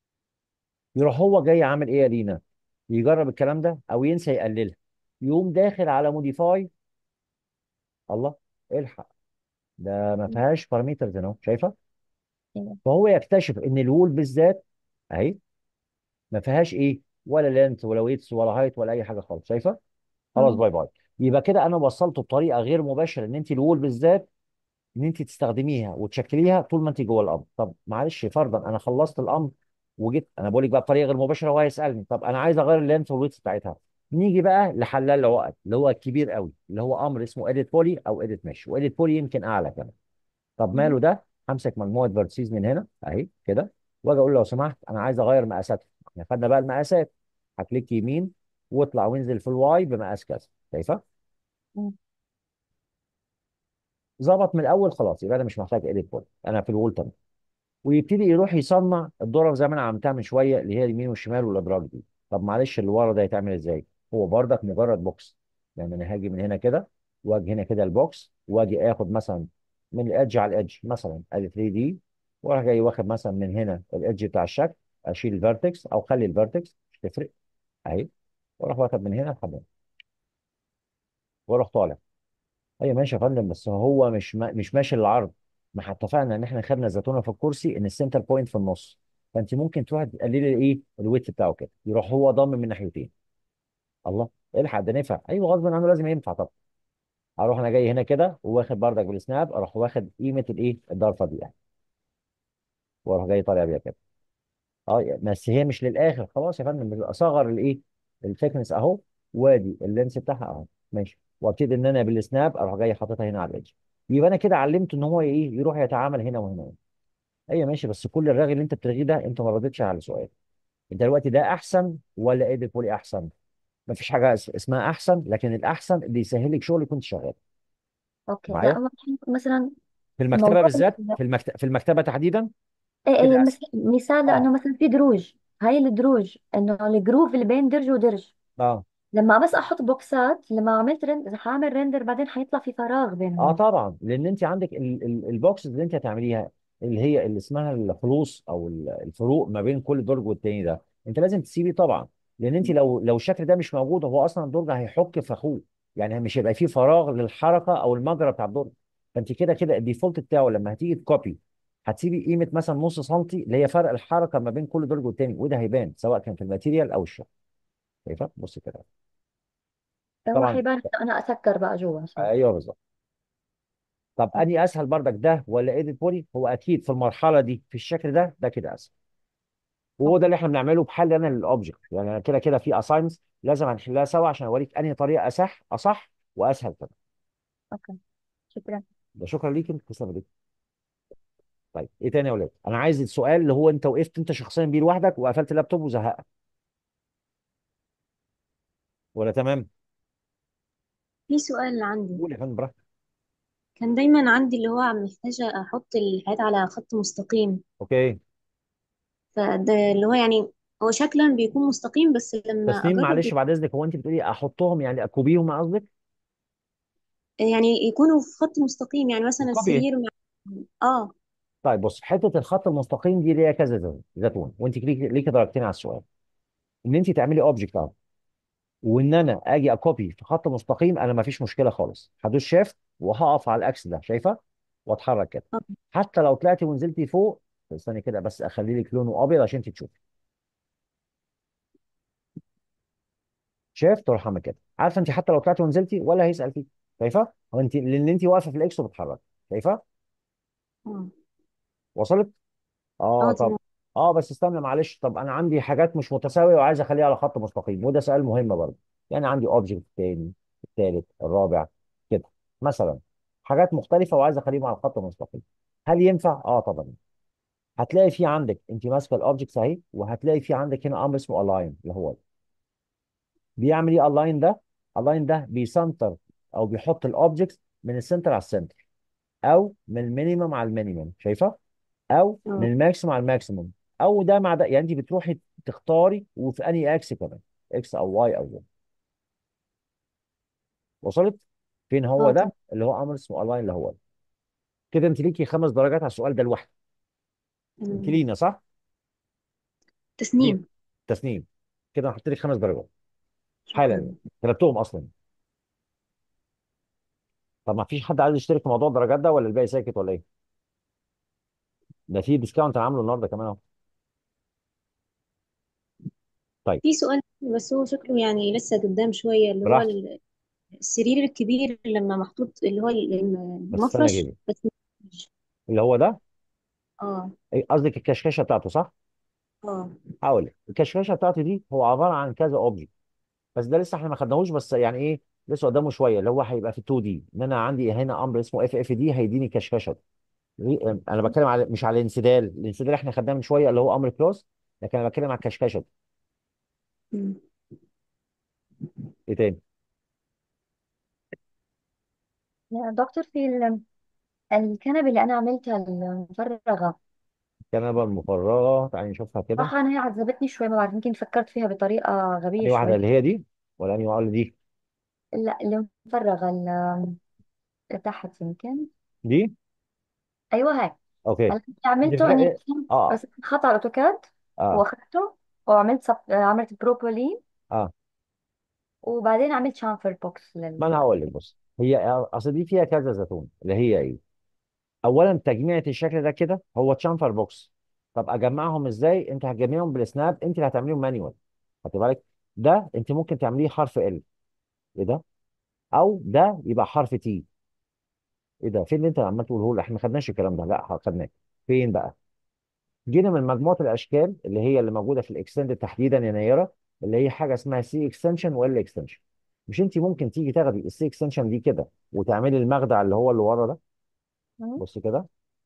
Speaker 1: يروح هو جاي عامل ايه يا لينا يجرب الكلام ده او ينسى يقللها يقوم داخل على موديفاي الله الحق ده ما
Speaker 7: مم.
Speaker 1: فيهاش بارامترز اهو شايفه
Speaker 7: أيوة.
Speaker 1: فهو يكتشف ان الوول بالذات اهي ما فيهاش ايه ولا لينث ولا ويتس ولا هايت ولا اي حاجه خالص شايفه خلاص
Speaker 7: مم.
Speaker 1: باي باي يبقى كده انا وصلته بطريقه غير مباشره ان انت الوول بالذات ان انت تستخدميها وتشكليها طول ما انت جوه الامر طب معلش فرضا انا خلصت الامر وجيت انا بقول لك بقى بطريقه غير مباشره وهو يسالني طب انا عايز اغير اللينث والويتس بتاعتها نيجي بقى لحلال العقد اللي هو الكبير قوي اللي هو امر اسمه اديت بولي او اديت مش واديت بولي يمكن اعلى كمان طب
Speaker 7: مم.
Speaker 1: ماله ده همسك مجموعه فيرتسيز من هنا اهي كده واجي اقول له لو سمحت انا عايز اغير مقاساتها احنا خدنا بقى المقاسات هكليك يمين واطلع وانزل في الواي بمقاس كذا شايفه
Speaker 7: مم.
Speaker 1: ظبط من الاول خلاص يبقى انا مش محتاج اديت بولي انا في الوول تمام ويبتدي يروح يصنع الذره زي ما انا عملتها من شويه اللي هي اليمين والشمال والادراج دي طب معلش اللي ورا ده يتعمل ازاي هو بردك مجرد بوكس يعني انا هاجي من هنا كده واجي هنا كده البوكس واجي اخد مثلا من الادج على الادج مثلا ادي 3 دي واروح جاي واخد مثلا من هنا الادج بتاع الشكل اشيل الفيرتكس او خلي الفيرتكس مش تفرق اهي واروح واخد من هنا لحد هنا واروح طالع ايوه ماشي يا فندم بس هو مش ما مش ماشي للعرض ما احنا اتفقنا ان احنا خدنا زيتونه في الكرسي ان السنتر بوينت في النص فانت ممكن تروح تقللي الايه الويت بتاعه كده يروح هو ضامن من ناحيتين الله الحق ده نفع ايوه غصب عنه لازم ينفع طب اروح انا جاي هنا كده واخد بردك بالسناب اروح واخد قيمه الايه الضرفه دي يعني واروح جاي طالع بيها كده اه بس هي مش للاخر خلاص يا فندم اصغر الايه الثيكنس اهو وادي اللينس بتاعها اهو ماشي وابتدي ان انا بالسناب اروح جاي حاططها هنا على الإيدج يبقى انا كده علمته ان هو ايه يروح يتعامل هنا وهنا ايوه ماشي بس كل الرغي اللي انت بترغيه ده انت ما ردتش على سؤال انت دلوقتي ده احسن ولا ايديت بولي احسن مفيش حاجه اس- اسمها احسن لكن الاحسن اللي يسهل لك شغل كنت شغال
Speaker 7: اوكي لا
Speaker 1: معايا
Speaker 7: هو مثلا
Speaker 1: في
Speaker 7: في
Speaker 1: المكتبه
Speaker 7: موضوع
Speaker 1: بالذات في المكتبه في المكتبه تحديدا
Speaker 7: ايه
Speaker 1: كده
Speaker 7: ايه
Speaker 1: اسهل
Speaker 7: مس- مثال
Speaker 1: اه
Speaker 7: لانه مثلا في دروج هاي الدروج انه الجروف اللي بين درج ودرج
Speaker 1: اه
Speaker 7: لما بس احط بوكسات لما عملت رند هعمل رندر بعدين حيطلع في فراغ
Speaker 1: اه
Speaker 7: بينهم
Speaker 1: طبعا لان انت عندك ال- ال- البوكس اللي انت هتعمليها اللي هي اللي اسمها الخلوص او ال- الفروق ما بين كل درج والتاني ده انت لازم تسيبيه طبعا لان انت لو لو الشكل ده مش موجود هو اصلا الدرج هيحك في اخوه يعني مش هيبقى فيه فراغ للحركه او المجرى بتاع الدرج فانت كده كده الديفولت بتاعه لما هتيجي تكوبي هتسيبي قيمه مثلا نص سنتي اللي هي فرق الحركه ما بين كل درج والتاني وده هيبان سواء كان في الماتيريال او الشكل شايفه بص كده
Speaker 7: هو
Speaker 1: طبعا
Speaker 7: حيبان إنه أنا أسكر بقى جوا صح
Speaker 1: ايوه بالظبط طب اني اسهل بردك ده ولا ايديت بولي هو اكيد في المرحله دي في الشكل ده ده كده اسهل وهو ده اللي احنا بنعمله بحل انا للاوبجكت يعني أنا كده كده في اساينمنتس لازم هنحلها سوا عشان اوريك انهي طريقه اصح اصح واسهل كمان
Speaker 7: أوكي شكرا
Speaker 1: ده شكرا ليك انت تسلم ليك طيب ايه تاني يا ولاد انا عايز السؤال اللي هو انت وقفت انت شخصيا بيه لوحدك وقفلت اللابتوب وزهقك ولا تمام
Speaker 8: في سؤال عندي
Speaker 1: قول يا فندم براحتك
Speaker 8: كان دايما عندي اللي هو محتاجة أحط الحياة على خط مستقيم
Speaker 1: اوكي
Speaker 8: فده اللي هو يعني هو شكلا بيكون مستقيم بس لما
Speaker 1: تسليم
Speaker 8: أجرب
Speaker 1: معلش بعد اذنك هو انت بتقولي احطهم يعني اكوبيهم قصدك
Speaker 8: يعني يكونوا في خط مستقيم يعني مثلا
Speaker 1: الكوبي
Speaker 8: السرير مع اه
Speaker 1: طيب بص حته الخط المستقيم دي ليها كذا زتون زتون وانت ليك ليك درجتين على السؤال ان انت تعملي اوبجكت اهو وان انا اجي اكوبي في خط مستقيم انا ما فيش مشكله خالص هدوس شيفت وهقف على الاكس ده شايفه واتحرك كده
Speaker 8: آه.
Speaker 1: حتى لو طلعتي ونزلتي فوق استني كده بس اخلي لك لونه ابيض عشان انت تشوفي شيفت وراح اعمل كده عارفه انت حتى لو طلعتي ونزلتي ولا هيسال فيك شايفه هو انت لان انت واقفه في الاكس وبتتحرك شايفه
Speaker 8: اه
Speaker 1: وصلت اه
Speaker 8: اه
Speaker 1: طب
Speaker 8: تمام
Speaker 1: اه بس استنى معلش طب انا عندي حاجات مش متساويه وعايز اخليها على خط مستقيم وده سؤال مهم برضه يعني عندي اوبجكت الثاني الثالث الرابع كده مثلا حاجات مختلفه وعايز اخليهم على خط مستقيم هل ينفع اه طبعا هتلاقي في عندك انت ماسكه الاوبجكتس اهي وهتلاقي في عندك هنا امر اسمه الاين اللي هو ده. بيعمل ايه الاين ده الاين ده بيسنتر او بيحط الاوبجكتس من السنتر على السنتر او من المينيمم على المينيمم شايفه او
Speaker 8: اه
Speaker 1: من الماكسيمم على الماكسيمم او ده مع ده يعني انت بتروحي تختاري وفي انهي اكس كمان اكس او واي او زد وصلت فين هو
Speaker 8: اه تمام
Speaker 1: ده اللي هو امر اسمه الاين اللي هو ده كده انت ليكي خمس درجات على السؤال ده لوحده انت
Speaker 8: تمام
Speaker 1: لينا صح لينا
Speaker 8: تسنيم
Speaker 1: تسنيم كده هحط لك خمس درجات حالا
Speaker 8: شكرا
Speaker 1: كتبتهم اصلا طب ما فيش حد عايز يشترك في موضوع الدرجات ده ولا الباقي ساكت ولا ايه ده في ديسكاونت انا عامله النهارده كمان اهو طيب
Speaker 8: في سؤال بس هو شكله يعني لسه قدام شوية اللي هو
Speaker 1: براحتك
Speaker 8: ال- السرير الكبير لما محطوط اللي هو ال-
Speaker 1: بس استنى
Speaker 8: المفرش
Speaker 1: اجيبه
Speaker 8: بس
Speaker 1: اللي هو ده
Speaker 8: اه
Speaker 1: إيه، قصدك الكشكشه بتاعته صح
Speaker 8: اه
Speaker 1: هقول لك الكشكشه بتاعته دي هو عباره عن كذا اوبجكت بس ده لسه احنا ما خدناهوش بس يعني ايه لسه قدامه شويه اللي هو هيبقى في 2 دي ان انا عندي هنا امر اسمه اف اف دي هيديني كشكشه دي- انا بتكلم على مش على الانسدال الانسدال احنا خدناه من شويه اللي هو امر كلوز لكن انا بتكلم على الكشكشه دي.
Speaker 8: مم.
Speaker 1: ايه تاني
Speaker 7: يا دكتور في ال- الكنبة اللي أنا عملتها المفرغة
Speaker 1: الكنبه المفرغه تعالي نشوفها كده
Speaker 7: صراحة أنا هي عذبتني شوي ما بعرف يمكن فكرت فيها بطريقة غبية
Speaker 1: انهي واحده
Speaker 7: شوي
Speaker 1: اللي هي دي ولا انهي واحده دي
Speaker 7: لا اللي مفرغة اللي تحت يمكن
Speaker 1: دي
Speaker 7: أيوة هاي
Speaker 1: اوكي
Speaker 7: هلا اللي
Speaker 1: دي
Speaker 7: عملته
Speaker 1: فرق
Speaker 7: إني
Speaker 1: ايه
Speaker 7: رسمت
Speaker 1: اه
Speaker 7: رسمت خط على الأوتوكاد
Speaker 1: اه
Speaker 7: وأخذته وعملت صف... عملت بروبولين
Speaker 1: اه
Speaker 7: وبعدين عملت شامفر بوكس
Speaker 1: ما
Speaker 7: لل
Speaker 1: انا هقول لك بص هي اصل دي فيها كذا زيتون اللي هي ايه اولا تجميعة الشكل ده كده هو تشامفر بوكس طب اجمعهم ازاي انت هتجمعهم بالسناب انت اللي هتعمليهم مانيوال خدي بالك ده انت ممكن تعمليه حرف ال ايه ده او ده يبقى حرف تي ايه ده فين اللي انت عمال تقوله لي احنا ما خدناش الكلام ده لا خدناه فين بقى جينا من مجموعه الاشكال اللي هي اللي موجوده في الاكستند تحديدا يا نيره اللي هي حاجه اسمها سي اكستنشن وال اكستنشن مش انت ممكن تيجي تاخدي السي اكستنشن دي كده وتعملي المخدع اللي هو اللي ورا ده
Speaker 7: مم.
Speaker 1: بصي كده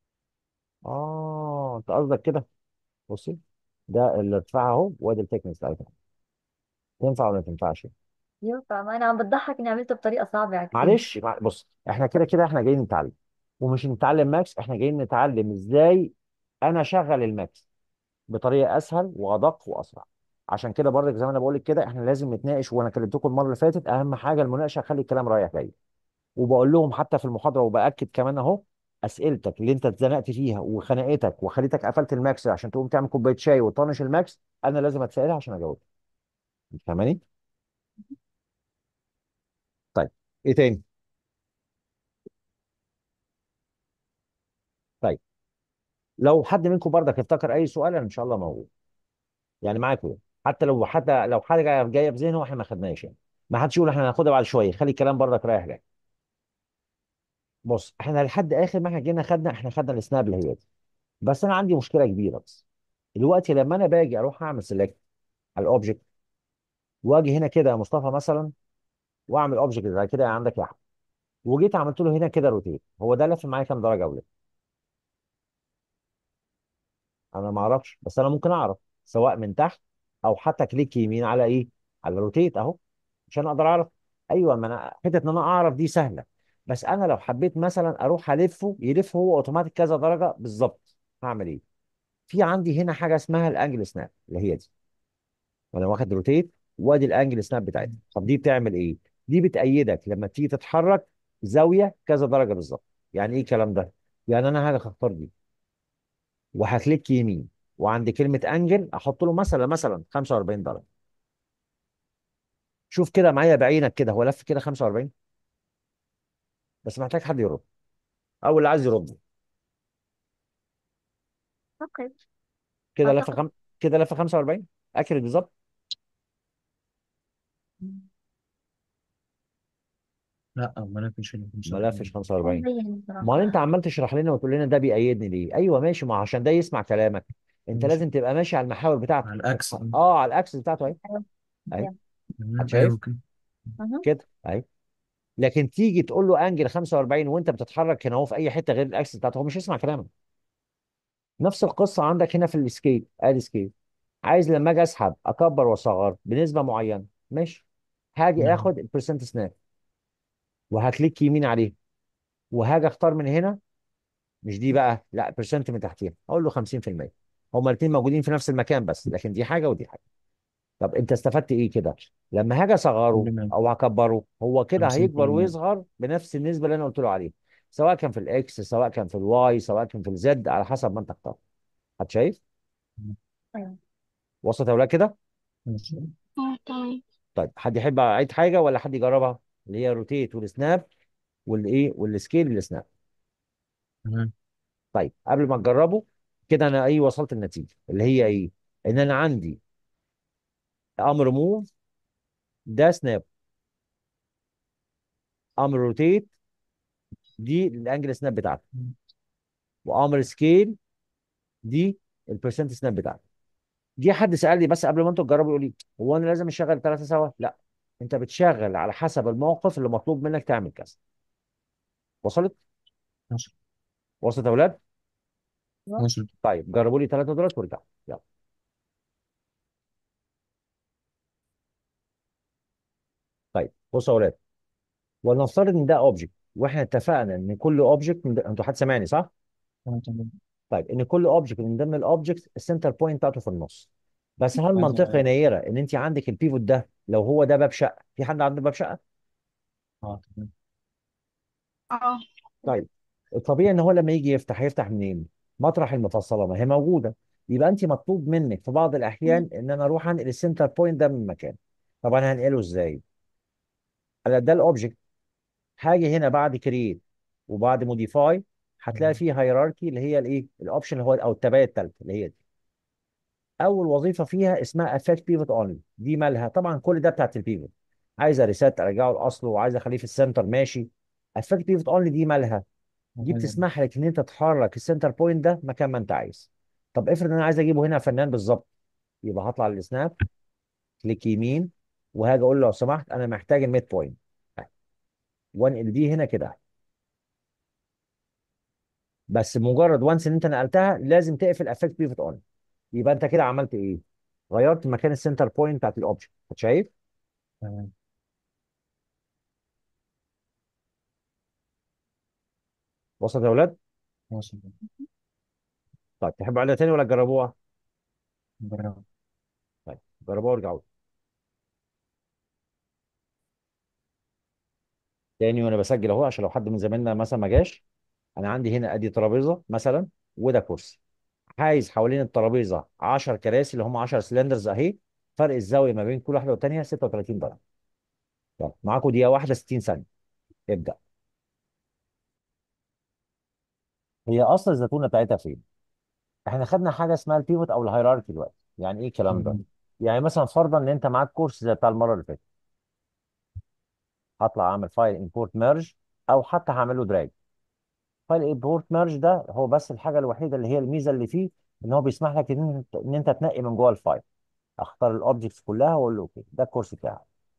Speaker 1: اه انت قصدك كده بصي ده الارتفاع اهو وادي التكنس بتاعتها تنفع ولا ما تنفعش
Speaker 7: ينفع ما أنا عم بتضحك إني عملته بطريقة صعبة كثير
Speaker 1: معلش مع- بص احنا كده كده احنا جايين نتعلم ومش نتعلم ماكس احنا جايين نتعلم ازاي انا اشغل الماكس بطريقه اسهل وادق واسرع عشان كده برضك زي ما انا بقول لك كده احنا لازم نتناقش وانا كلمتكم المره اللي فاتت اهم حاجه المناقشه خلي الكلام رايح جاي وبقول لهم حتى في المحاضره وباكد كمان اهو اسئلتك اللي انت اتزنقت فيها وخنقتك وخليتك قفلت الماكس عشان تقوم تعمل كوبايه شاي وتطنش الماكس انا لازم اتسالها عشان اجاوب انت فاهماني طيب ايه تاني طيب لو حد منكم برضك افتكر اي سؤال انا ان شاء الله موجود يعني معاكم يعني. حتى لو حتى لو حاجه جايه في ذهنه واحنا ما خدناش يعني ما حدش يقول احنا هناخدها بعد شويه خلي الكلام برضك رايح جاي بص احنا لحد اخر ما احنا جينا خدنا احنا خدنا السناب اللي هي دي بس انا عندي مشكله كبيره بس دلوقتي لما انا باجي اروح اعمل سيلكت على الاوبجكت واجي هنا كده يا مصطفى مثلا واعمل اوبجكت زي كده عندك يا احمد وجيت عملت له هنا كده روتيت هو ده لف معايا كام درجه ولا انا ما اعرفش بس انا ممكن اعرف سواء من تحت او حتى كليك يمين على ايه على روتيت اهو عشان اقدر اعرف ايوه ما انا حته ان انا اعرف دي سهله بس انا لو حبيت مثلا اروح الفه يلف هو اوتوماتيك كذا درجه بالظبط هعمل ايه في عندي هنا حاجه اسمها الانجل سناب اللي هي دي وانا واخد روتيت وادي الانجل سناب بتاعتها طب دي بتعمل ايه دي بتأيدك لما تيجي تتحرك زاويه كذا درجه بالظبط يعني ايه الكلام ده يعني انا هاجي اختار دي وهكليك يمين وعند كلمه انجل احط له مثلا مثلا 45 درجه شوف كده معايا بعينك كده هو لف كده 45 بس محتاج حد يرد او اللي عايز يرد
Speaker 7: اوكي
Speaker 1: كده لف
Speaker 7: اعتقد
Speaker 1: خم... كده لف 45 اكيد بالظبط
Speaker 2: لا ما لفش ال
Speaker 1: ما
Speaker 2: 45
Speaker 1: لفش 45
Speaker 7: مبين
Speaker 1: امال انت
Speaker 7: بصراحة
Speaker 1: عمال تشرح لنا وتقول لنا ده بيأيدني ليه ايوه ماشي ما عشان ده يسمع كلامك انت
Speaker 2: ماشي
Speaker 1: لازم تبقى ماشي على المحاور بتاعته
Speaker 2: على الاكس
Speaker 1: اه على الاكسس بتاعته اهي
Speaker 7: ايوه
Speaker 1: اهي
Speaker 7: ايوه
Speaker 2: تمام
Speaker 1: شايف
Speaker 2: ايوه كده
Speaker 7: مهم.
Speaker 1: كده اهي لكن تيجي تقول له انجل 45 وانت بتتحرك هنا هو في اي حته غير الاكسس بتاعته هو مش هيسمع كلامك نفس القصه عندك هنا في السكيل ادي سكيل عايز لما اجي اسحب اكبر واصغر بنسبه معينه ماشي هاجي
Speaker 2: نعم
Speaker 1: اخد البرسنت سناب وهكليك يمين عليه وهاجي اختار من هنا مش دي بقى لا برسنت من تحتيها اقول له 50% هما الاثنين موجودين في نفس المكان بس لكن دي حاجه ودي حاجه طب انت استفدت ايه كده لما هاجي اصغره
Speaker 2: كل ما
Speaker 1: او هكبره هو كده هيكبر
Speaker 2: 50%
Speaker 1: ويصغر بنفس النسبه اللي انا قلت له عليها سواء كان في الاكس سواء كان في الواي سواء كان في الزد على حسب ما انت اختار حد شايف
Speaker 7: ايوه
Speaker 1: وصلت يا اولاد كده
Speaker 2: ماشي
Speaker 3: اه تمام
Speaker 1: طيب حد يحب اعيد حاجه ولا حد يجربها اللي هي روتيت والسناب والايه والسكيل السناب
Speaker 2: تمام
Speaker 1: طيب قبل ما تجربه كده انا ايه وصلت النتيجه اللي هي ايه ان انا عندي امر موف ده سناب امر روتيت دي الانجل سناب بتاعته وامر سكيل دي البرسنت سناب بتاعته جه حد سالني بس قبل ما انتوا تجربوا يقول لي هو انا لازم اشغل ثلاثه سوا لا انت بتشغل على حسب الموقف اللي مطلوب منك تعمل كذا وصلت
Speaker 2: ماشي
Speaker 1: وصلت يا اولاد
Speaker 2: ماشي
Speaker 1: طيب جربوا لي ثلاثه دولار وارجعوا يلا طيب بصوا يا اولاد ولنفترض ان ده اوبجكت واحنا اتفقنا ان كل اوبجكت انتوا حد سامعني صح؟
Speaker 2: تمام تمام
Speaker 1: طيب ان كل اوبجكت من ضمن الاوبجكتس السنتر بوينت بتاعته في النص بس هل
Speaker 2: عايز
Speaker 1: منطقي نيره ان انت عندك البيفوت ده لو هو ده باب شقه في حد عنده باب شقه؟
Speaker 2: اه تمام
Speaker 3: اه
Speaker 1: طيب الطبيعي ان هو لما يجي يفتح هيفتح منين؟ مطرح المفصله ما هي موجوده يبقى انت مطلوب منك في بعض الاحيان ان انا اروح انقل السنتر بوينت ده من مكان طب انا هنقله ازاي؟ على ده الاوبجكت هاجي هنا بعد كرييت وبعد موديفاي هتلاقي فيه هيراركي اللي هي الايه؟ الاوبشن اللي هو او التبايه الثالثه اللي هي دي اول وظيفه فيها اسمها افكت بيفوت اونلي دي مالها طبعا كل ده بتاعت البيفوت عايزه ريسات ارجعه لاصله وعايز اخليه في السنتر ماشي افكت بيفوت اونلي دي مالها دي بتسمح لك ان انت تحرك السنتر بوينت ده مكان ما انت عايز طب افرض انا عايز اجيبه هنا فنان بالظبط يبقى هطلع للسناب كليك يمين وهاجي اقول له لو سمحت انا محتاج الميد بوينت وانقل دي هنا كده بس مجرد وانس ان انت نقلتها لازم تقفل افكت بيفوت اونلي يبقى انت كده عملت ايه غيرت مكان السنتر بوينت بتاعت الاوبجكت شايف
Speaker 2: تمام
Speaker 1: وصلت يا اولاد
Speaker 2: ماشي
Speaker 1: طيب تحبوا عليها تاني ولا تجربوها
Speaker 2: نجرب
Speaker 1: طيب جربوها وارجعوا لي. تاني وانا بسجل اهو عشان لو حد من زمايلنا مثلا ما جاش انا عندي هنا ادي ترابيزه مثلا وده كرسي عايز حوالين الترابيزه 10 كراسي اللي هم 10 سلندرز اهي فرق الزاويه ما بين كل واحده والتانيه 36 درجه يلا معاكم دقيقه واحده 60 ثانيه ابدا هي اصل الزتونه بتاعتها فين احنا خدنا حاجه اسمها البيفوت او الهيراركي دلوقتي يعني ايه الكلام ده
Speaker 2: تمام
Speaker 1: يعني مثلا فرضا ان انت معاك كورس زي بتاع المره اللي فاتت هطلع اعمل فايل امبورت ميرج او حتى هعمل له دراج فايل امبورت ميرج ده هو بس الحاجه الوحيده اللي هي الميزه اللي فيه ان هو بيسمح لك ان انت ان انت تنقي من جوه الفايل اختار الاوبجكتس كلها واقول له اوكي ده الكورس بتاعك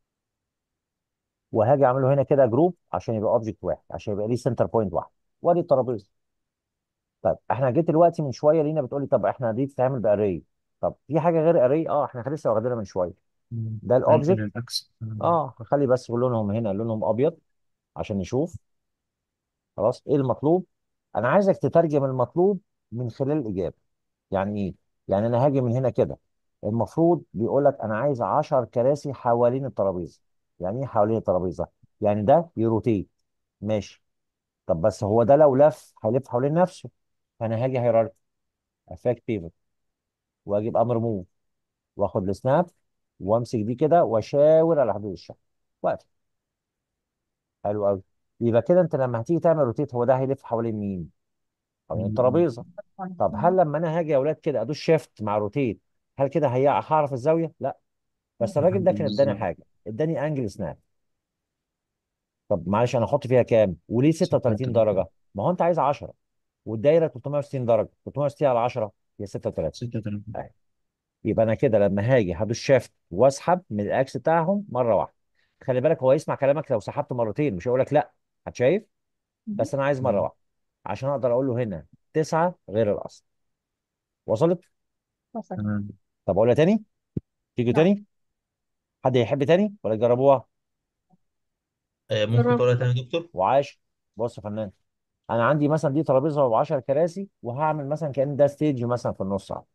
Speaker 1: وهاجي اعمله هنا كده جروب عشان يبقى اوبجكت واحد عشان يبقى ليه سنتر بوينت واحد وادي الترابيزه طيب احنا جيت دلوقتي من شويه لينا بتقول لي طب احنا دي بتتعمل باري طب في حاجه غير اري اه احنا لسه واخدينها من شويه
Speaker 2: مم.
Speaker 1: ده
Speaker 2: هنقل
Speaker 1: الاوبجكت
Speaker 2: الاكس
Speaker 1: اه هخلي بس لونهم هنا لونهم ابيض عشان نشوف خلاص ايه المطلوب انا عايزك تترجم المطلوب من خلال الاجابه يعني ايه يعني انا هاجي من هنا كده المفروض بيقول لك انا عايز 10 كراسي حوالين الترابيزه يعني ايه حوالين الترابيزه يعني ده يروتيت ماشي طب بس هو ده لو لف هيلف حوالين نفسه فانا هاجي هيراركي افكت بيفوت واجيب امر موف واخد السناب وامسك دي كده واشاور على حدود الشحن واقف حلو قوي يبقى كده انت لما هتيجي تعمل روتيت هو ده هيلف حوالين مين؟ حوالين الترابيزه طب هل لما انا هاجي يا اولاد كده ادوس شيفت مع روتيت هل كده هي هعرف الزاويه؟ لا بس الراجل ده كان اداني حاجه اداني انجل سناب طب معلش انا احط فيها كام؟ وليه 36 درجه؟ ما هو انت عايز 10 والدايره 360 درجه 360 على 10 هي 36
Speaker 2: 36
Speaker 1: اهي يبقى انا كده لما هاجي هدوس شيفت واسحب من الاكس بتاعهم مره واحده خلي بالك هو يسمع كلامك لو سحبت مرتين مش هيقول لك لا هتشايف بس انا عايز مره واحده عشان اقدر اقول له هنا تسعه غير الاصل وصلت
Speaker 7: وصل
Speaker 2: تمام
Speaker 1: طب اقولها تاني تيجي
Speaker 7: نعم.
Speaker 1: تاني حد يحب تاني ولا تجربوها
Speaker 6: آه، ممكن تقولها تاني يا دكتور
Speaker 1: وعاش بص يا فنان انا عندي مثلا دي ترابيزه و10 كراسي وهعمل مثلا كأن ده ستيج مثلا في النص أهو.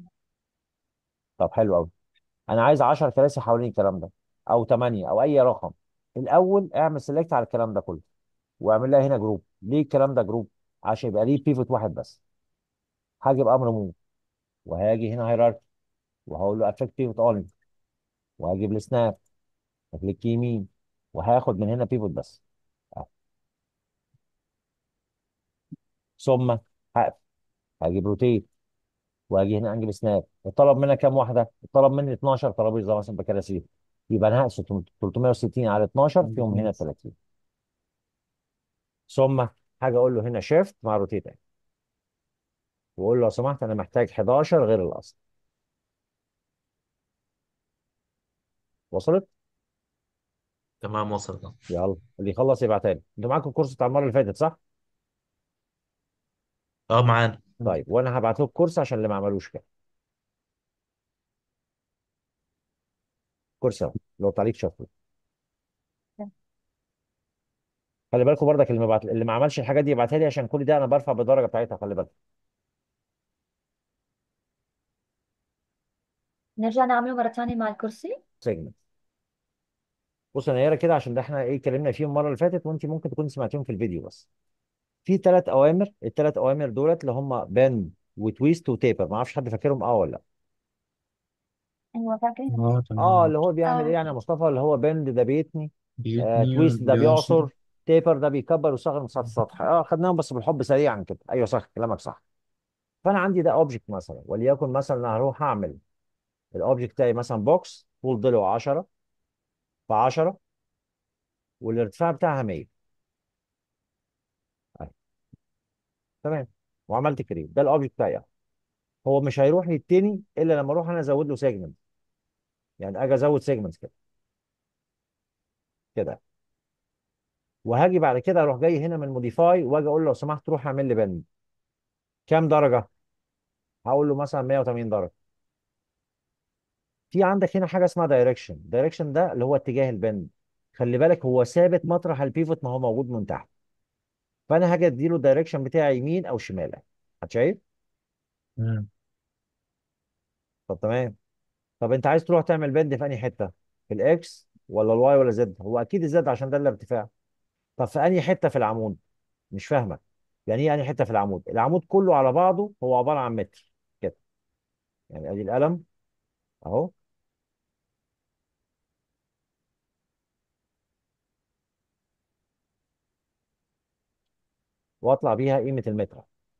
Speaker 1: طب حلو قوي انا عايز 10 كراسي حوالين الكلام ده او 8 او اي رقم الاول اعمل سيلكت على الكلام ده كله واعمل لها هنا جروب ليه الكلام ده جروب عشان يبقى ليه بيفوت واحد بس هاجي بامر موف وهاجي هنا هيراركي وهقول له افكت بيفوت اونلي وهجيب السناب هكليك يمين وهاخد من هنا بيفوت بس أهو. ثم هقفل هجيب روتيت واجي هنا انجل سناب الطلب منك كام واحده؟ الطلب مني 12 ترابيزه مثلا بكراسي يبقى انا هقسم 360 على 12 فيهم هنا 30 ثم حاجه اقول له هنا شيفت مع روتيت واقول له لو سمحت انا محتاج 11 غير الاصل وصلت؟
Speaker 6: تمام وصلت
Speaker 1: يلا اللي يخلص يبعتها لي انتوا معاكم الكورس بتاع المره اللي فاتت صح؟
Speaker 6: اه معانا
Speaker 1: طيب وانا هبعت لكم كورس عشان اللي ما عملوش كده كورس اهو لو تعليق شافه خلي بالكم برضك اللي ما بعت... اللي ما عملش الحاجات دي يبعتها لي عشان كل ده انا برفع بالدرجه بتاعتها خلي بالك
Speaker 7: نرجع نعمله مرة ثانية مع الكرسي
Speaker 1: سيجمنت بص انا هقرا كده عشان ده احنا ايه اتكلمنا فيهم المره اللي فاتت وانت ممكن تكون سمعتيهم في الفيديو بس في ثلاث اوامر الثلاث اوامر دولت اللي هم بند وتويست وتيبر ما اعرفش حد فاكرهم اه ولا لا
Speaker 7: ايوه فاكرين
Speaker 2: اه
Speaker 1: اه
Speaker 2: تمام
Speaker 1: اللي هو بيعمل ايه
Speaker 3: اه
Speaker 1: يعني يا مصطفى اللي هو بند ده بيتني آه
Speaker 2: بيتني
Speaker 1: تويست ده
Speaker 2: بيعصر
Speaker 1: بيعصر تيبر ده بيكبر ويصغر مساحه السطح اه خدناهم بس بالحب سريعا كده ايوه صح كلامك صح فانا عندي ده اوبجكت مثلا وليكن مثلا انا هروح اعمل الاوبجكت بتاعي مثلا بوكس طول ضلعه 10 في 10 والارتفاع بتاعها 100 أهي. تمام وعملت كريم ده الاوبجكت بتاعي هو مش هيروح يتني الا لما اروح انا ازود له سيجمنت يعني اجي ازود سيجمنتس كده كده وهاجي بعد كده اروح جاي هنا من موديفاي واجي اقول له لو سمحت روح اعمل لي بند كام درجه هقول له مثلا 180 درجه في عندك هنا حاجه اسمها دايركشن دايركشن ده اللي هو اتجاه البند خلي بالك هو ثابت مطرح البيفوت ما هو موجود من تحت فانا هاجي اديله الدايركشن بتاعي يمين او شمال هتشايف
Speaker 2: تمام
Speaker 1: طب تمام طب انت عايز تروح تعمل بند في انهي حته في الاكس ولا الواي ولا زد هو اكيد الزد عشان ده الارتفاع طب في انهي حته في العمود مش فاهمك يعني ايه انهي حته في العمود العمود كله على بعضه هو عباره عن متر كده يعني ادي القلم اهو واطلع بيها قيمه المتر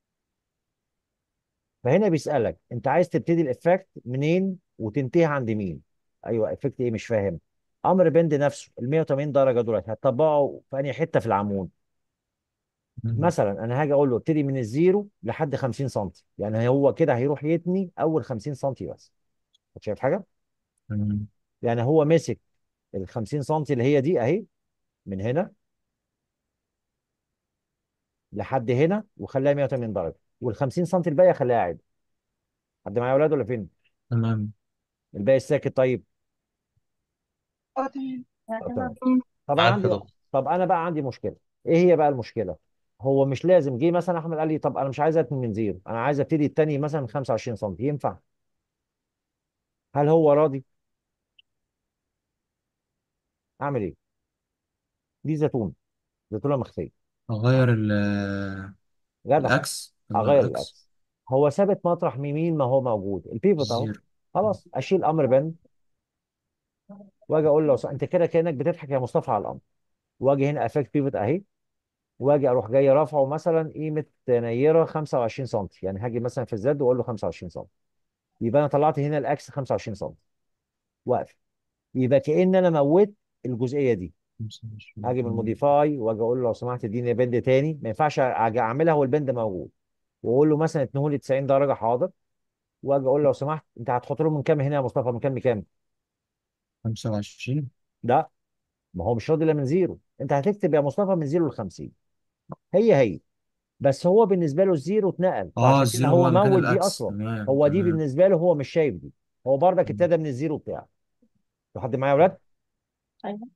Speaker 1: فهنا بيسالك انت عايز تبتدي الافكت منين وتنتهي عند مين ايوه افكت ايه مش فاهم امر بند نفسه ال 180 درجه دولت هتطبقه في انهي حته في العمود
Speaker 2: مم.
Speaker 1: مثلا انا هاجي اقول له ابتدي من الزيرو لحد 50 سم يعني هو كده هيروح يتني اول 50 سم بس أنت شايف حاجه
Speaker 2: تمام
Speaker 1: يعني هو مسك ال 50 سم اللي هي دي اهي من هنا لحد هنا وخلاها 180 درجه وال 50 سم الباقيه خلاها عادي حد معايا يا اولاد ولا فين
Speaker 2: تمام
Speaker 1: الباقي الساكت طيب
Speaker 3: اه تمام
Speaker 1: طب تمام
Speaker 3: مم.
Speaker 1: طب انا
Speaker 6: معاك يا
Speaker 1: عندي
Speaker 6: دكتور
Speaker 1: طب انا بقى عندي مشكله ايه هي بقى المشكله هو مش لازم جه مثلا احمد قال لي طب انا مش عايز اتني من زيرو انا عايز ابتدي التاني مثلا من 25 سم ينفع هل هو راضي اعمل ايه دي زيتون زيتونه مخفيه
Speaker 2: اغير ال
Speaker 1: جدع
Speaker 2: الاكس ولا
Speaker 1: اغير
Speaker 2: الاكس
Speaker 1: الاكس هو ثابت مطرح مين ما هو موجود البيفوت اهو
Speaker 2: الزيرو
Speaker 1: خلاص اشيل امر بند واجي اقول له انت كده كانك بتضحك يا مصطفى على الامر واجي هنا افكت بيفوت اهي واجي اروح جاي رافعه مثلا قيمه نيره 25 سم يعني هاجي مثلا في الزد واقول له 25 سم يبقى انا طلعت هنا الاكس 25 سم واقف يبقى كأن انا موت الجزئيه دي هاجي من
Speaker 2: 25
Speaker 1: موديفاي واجي اقول له لو سمحت اديني بند تاني ما ينفعش أجي اعملها والبند موجود واقول له مثلا اتنيه لي 90 درجه حاضر واجي اقول له لو سمحت انت هتحط له من كام هنا يا مصطفى من كام لكام
Speaker 2: 25
Speaker 1: ده ما هو مش راضي الا من زيرو انت هتكتب يا مصطفى من زيرو ل 50 هي هي بس هو بالنسبه له الزيرو اتنقل
Speaker 2: اه
Speaker 1: وعشان كده
Speaker 2: الزيرو
Speaker 1: هو
Speaker 2: هو مكان
Speaker 1: موت دي
Speaker 2: الاكس
Speaker 1: اصلا
Speaker 2: تمام
Speaker 1: هو دي
Speaker 2: تمام
Speaker 1: بالنسبه له هو مش شايف دي هو برضك ابتدى من الزيرو بتاعه لحد معايا يا ولاد
Speaker 8: أيوة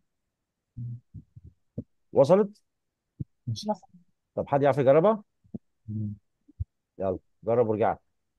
Speaker 1: وصلت
Speaker 2: بس.
Speaker 1: طب حد يعرف يجربها
Speaker 2: مم.
Speaker 1: يلا جرب ورجع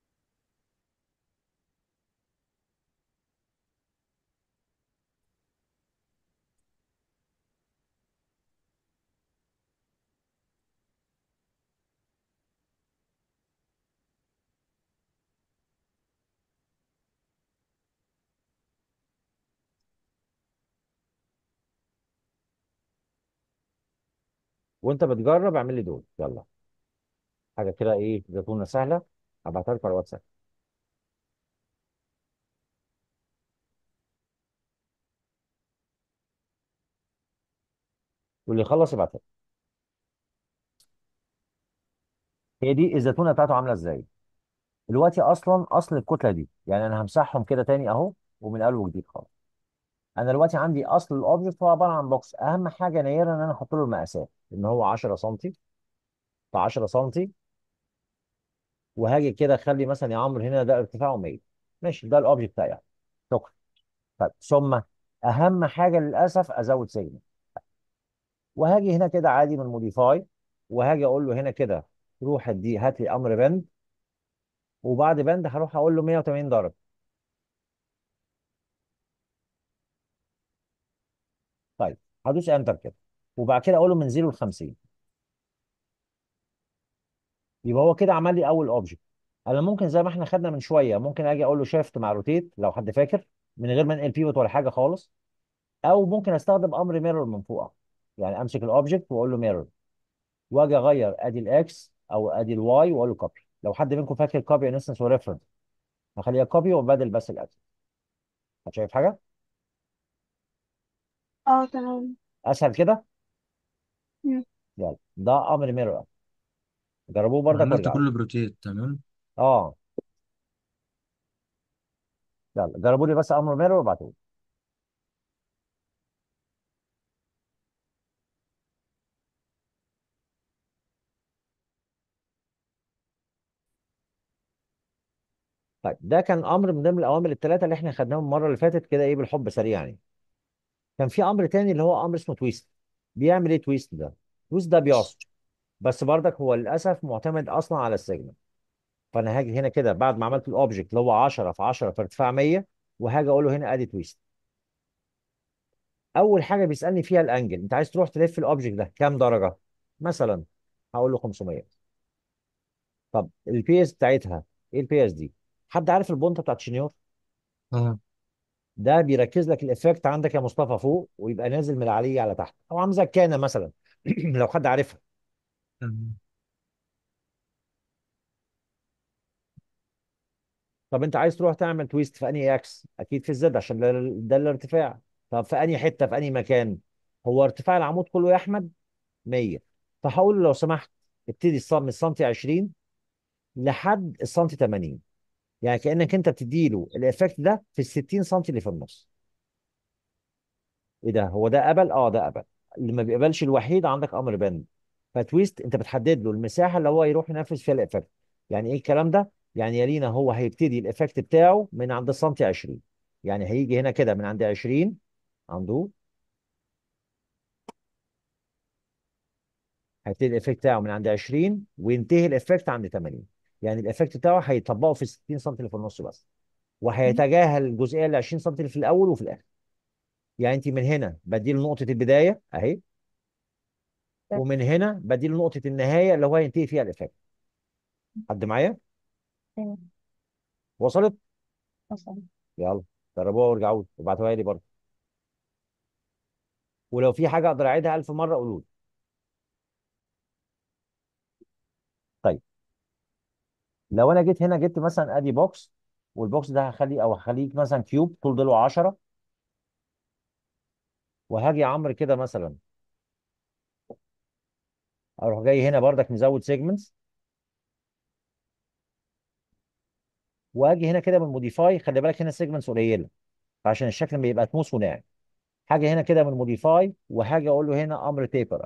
Speaker 1: وانت بتجرب اعمل لي دول يلا حاجه كده ايه زيتونه سهله هبعتها لك على الواتساب واللي يخلص يبعتها لي. هي دي الزيتونه بتاعته عامله ازاي دلوقتي اصلا اصل الكتله دي يعني انا همسحهم كده تاني اهو ومن اول وجديد خالص انا دلوقتي عندي اصل الاوبجكت هو عباره عن بوكس اهم حاجه نيره ان انا احط له المقاسات ان هو 10 سم في 10 سم وهاجي كده اخلي مثلا يا عمرو هنا ده ارتفاعه 100 ماشي ده الاوبجكت بتاعي شكرا طيب ثم اهم حاجه للاسف ازود سيجما وهاجي هنا كده عادي من موديفاي وهاجي اقول له هنا كده روح دي هات لي امر بند وبعد بند هروح اقول له 180 درجه طيب هدوس انتر كده وبعد كده اقول له من 0 ل 50 يبقى هو كده عمل لي اول اوبجكت انا ممكن زي ما احنا خدنا من شويه ممكن اجي اقول له شيفت مع روتيت لو حد فاكر من غير ما انقل بيفوت ولا حاجه خالص او ممكن استخدم امر ميرور من فوق يعني امسك الاوبجكت واقول له ميرور واجي اغير ادي الاكس او ادي الواي واقول له كوبي لو حد منكم فاكر كوبي انستنس وريفرنس هخليها كوبي وبدل بس الاكس شايف حاجه
Speaker 3: اه تمام
Speaker 1: اسهل كده
Speaker 3: مم.
Speaker 1: يلا ده امر ميرور جربوه برضك
Speaker 2: عملت
Speaker 1: وارجعوا لي.
Speaker 2: كله بروتيت تمام
Speaker 1: اه يلا جربوا لي بس امر ميرور وابعتوا لي. طيب ده كان امر من ضمن الاوامر الثلاثه اللي احنا خدناهم المره اللي فاتت كده ايه بالحب سريع يعني كان في امر تاني اللي هو امر اسمه تويست بيعمل ايه تويست ده تويست ده بيعصر بس برضك هو للاسف معتمد اصلا على السيجنال فانا هاجي هنا كده بعد ما عملت الاوبجكت اللي هو 10 في 10 في ارتفاع 100 وهاجي اقول له هنا ادي تويست اول حاجه بيسالني فيها الانجل انت عايز تروح تلف الاوبجكت ده كام درجه مثلا هقول له 500 طب البي اس بتاعتها ايه البي اس دي حد عارف البونطه بتاعت شنيور
Speaker 2: اه
Speaker 1: ده بيركز لك الافكت عندك يا مصطفى فوق ويبقى نازل من عليه على تحت او عامل زي الكانه مثلا لو حد عارفها
Speaker 2: تمام
Speaker 1: طب انت عايز تروح تعمل تويست في انهي اكس اكيد في الزد عشان ده, ده الارتفاع طب في انهي حته في انهي مكان هو ارتفاع العمود كله يا احمد 100 فهقول له لو سمحت ابتدي الص- من السنتي 20 لحد السنتي 80 يعني كانك انت بتدي له الايفكت ده في ال 60 سنتي اللي في النص ايه ده هو ده قبل اه ده قبل اللي ما بيقبلش الوحيد عندك امر بند فتويست انت بتحدد له المساحه اللي هو يروح ينفذ فيها الايفكت يعني ايه الكلام ده يعني يا لينا هو هيبتدي الايفكت بتاعه من عند السنتي 20 يعني هيجي هنا كده من عند 20 عنده هيبتدي الايفكت بتاعه من عند 20 وينتهي الايفكت عند 80 يعني الايفكت بتاعه هيطبقه في 60 سم اللي في النص بس وهيتجاهل الجزئيه ال 20 سم اللي في الاول وفي الاخر يعني انت من هنا بديله نقطه البدايه اهي ومن هنا بديله نقطه النهايه اللي هو هينتهي فيها الايفكت حد معايا
Speaker 7: تمام
Speaker 1: وصلت
Speaker 7: وصل
Speaker 1: يلا جربوها وارجعوا لي وابعتوها لي برضه ولو في حاجه اقدر اعيدها 1000 مره قولوا لي طيب لو انا جيت هنا جبت مثلا ادي بوكس والبوكس ده هخليه او هخليه مثلا كيوب طول ضلعه 10 وهاجي يا عمرو كده مثلا اروح جاي هنا بردك مزود سيجمنتس واجي هنا كده من موديفاي خلي بالك هنا سيجمنتس قليله عشان الشكل ما يبقى تموس وناعم حاجه هنا كده من موديفاي وحاجه اقول له هنا امر تيبر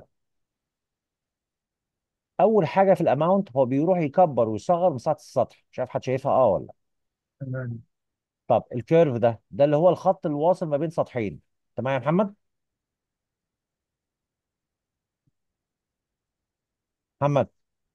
Speaker 1: اول حاجه في الاماونت هو بيروح يكبر ويصغر مساحه السطح مش عارف حد شايفها اه ولا لا.
Speaker 2: تمام
Speaker 1: طب الكيرف ده ده اللي هو الخط الواصل ما بين سطحين تمام يا محمد محمد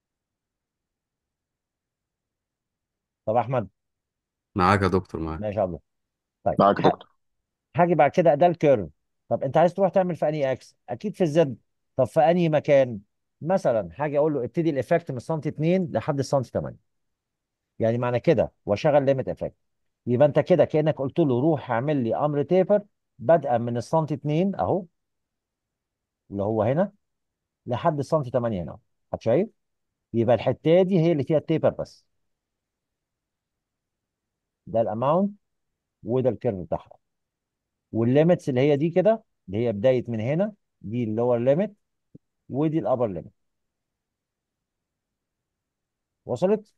Speaker 1: طب احمد
Speaker 4: معاك يا دكتور معاك
Speaker 1: ماشي يا عبد الله. طيب
Speaker 9: معاك يا
Speaker 1: ه-
Speaker 9: دكتور
Speaker 1: هاجي بعد كده ده الكيرف طب انت عايز تروح تعمل في انهي اكس اكيد في الزد طب في انهي مكان مثلا هاجي اقول له ابتدي الايفكت من سنتي 2 لحد السنتي 8 يعني معنى كده واشغل ليميت افكت يبقى انت كده كانك قلت له روح اعمل لي امر تيبر بدءا من السنتي 2 اهو اللي هو هنا لحد السنتي 8 هنا حد شايف يبقى الحته دي هي اللي فيها التيبر بس ده الاماونت وده الكيرف بتاعها والليميتس اللي هي دي كده اللي هي بدايه من هنا دي اللور ليميت ودي الابر ليميت وصلت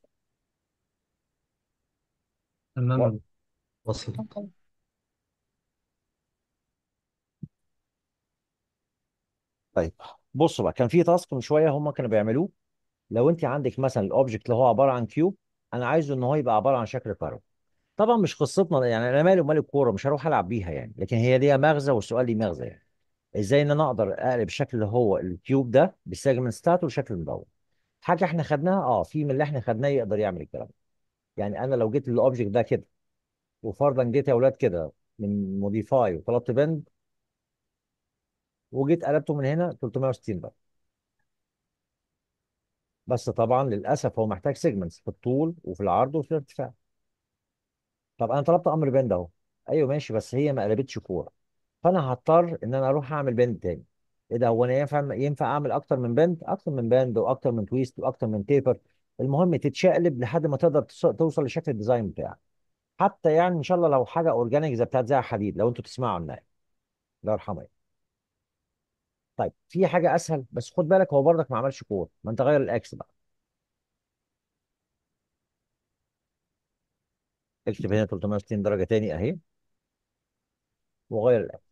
Speaker 2: تمام
Speaker 1: و...
Speaker 2: يا دكتور.
Speaker 6: وصل
Speaker 7: وصل
Speaker 1: طيب بصوا بقى كان في تاسك من شويه هم كانوا بيعملوه لو انت عندك مثلا الاوبجكت اللي هو عباره عن كيوب انا عايزه ان هو يبقى عباره عن شكل كروي طبعا مش قصتنا يعني انا مالي ومال الكوره مش هروح العب بيها يعني لكن هي ليها مغزى والسؤال ليه مغزى يعني ازاي ان انا اقدر اقلب الشكل اللي هو الكيوب ده بالسيجمنتس بتاعته لشكل مدور حاجه احنا خدناها اه في من اللي احنا خدناه يقدر يعمل الكلام ده يعني انا لو جيت للاوبجكت ده كده وفرضا جيت يا اولاد كده من موديفاي وطلبت بند وجيت قلبته من هنا 360 بقى بس طبعا للاسف هو محتاج سيجمنتس في الطول وفي العرض وفي الارتفاع طب انا طلبت امر بند اهو ايوه ماشي بس هي ما قلبتش كوره فانا هضطر ان انا اروح اعمل بند تاني ايه ده هو انا ينفع ينفع اعمل اكتر من بند اكتر من بند واكتر من تويست واكتر من تيبر المهم تتشقلب لحد ما تقدر تص- توصل لشكل الديزاين بتاعك حتى يعني ان شاء الله لو حاجه اورجانيك زي بتاعت زي الحديد لو انتوا تسمعوا عنها الله يرحمه يعني. طيب في حاجه اسهل بس خد بالك هو برضك ما عملش كور ما انت غير الاكس بقى اكتب هنا 360 درجه تاني اهي وغير الاكس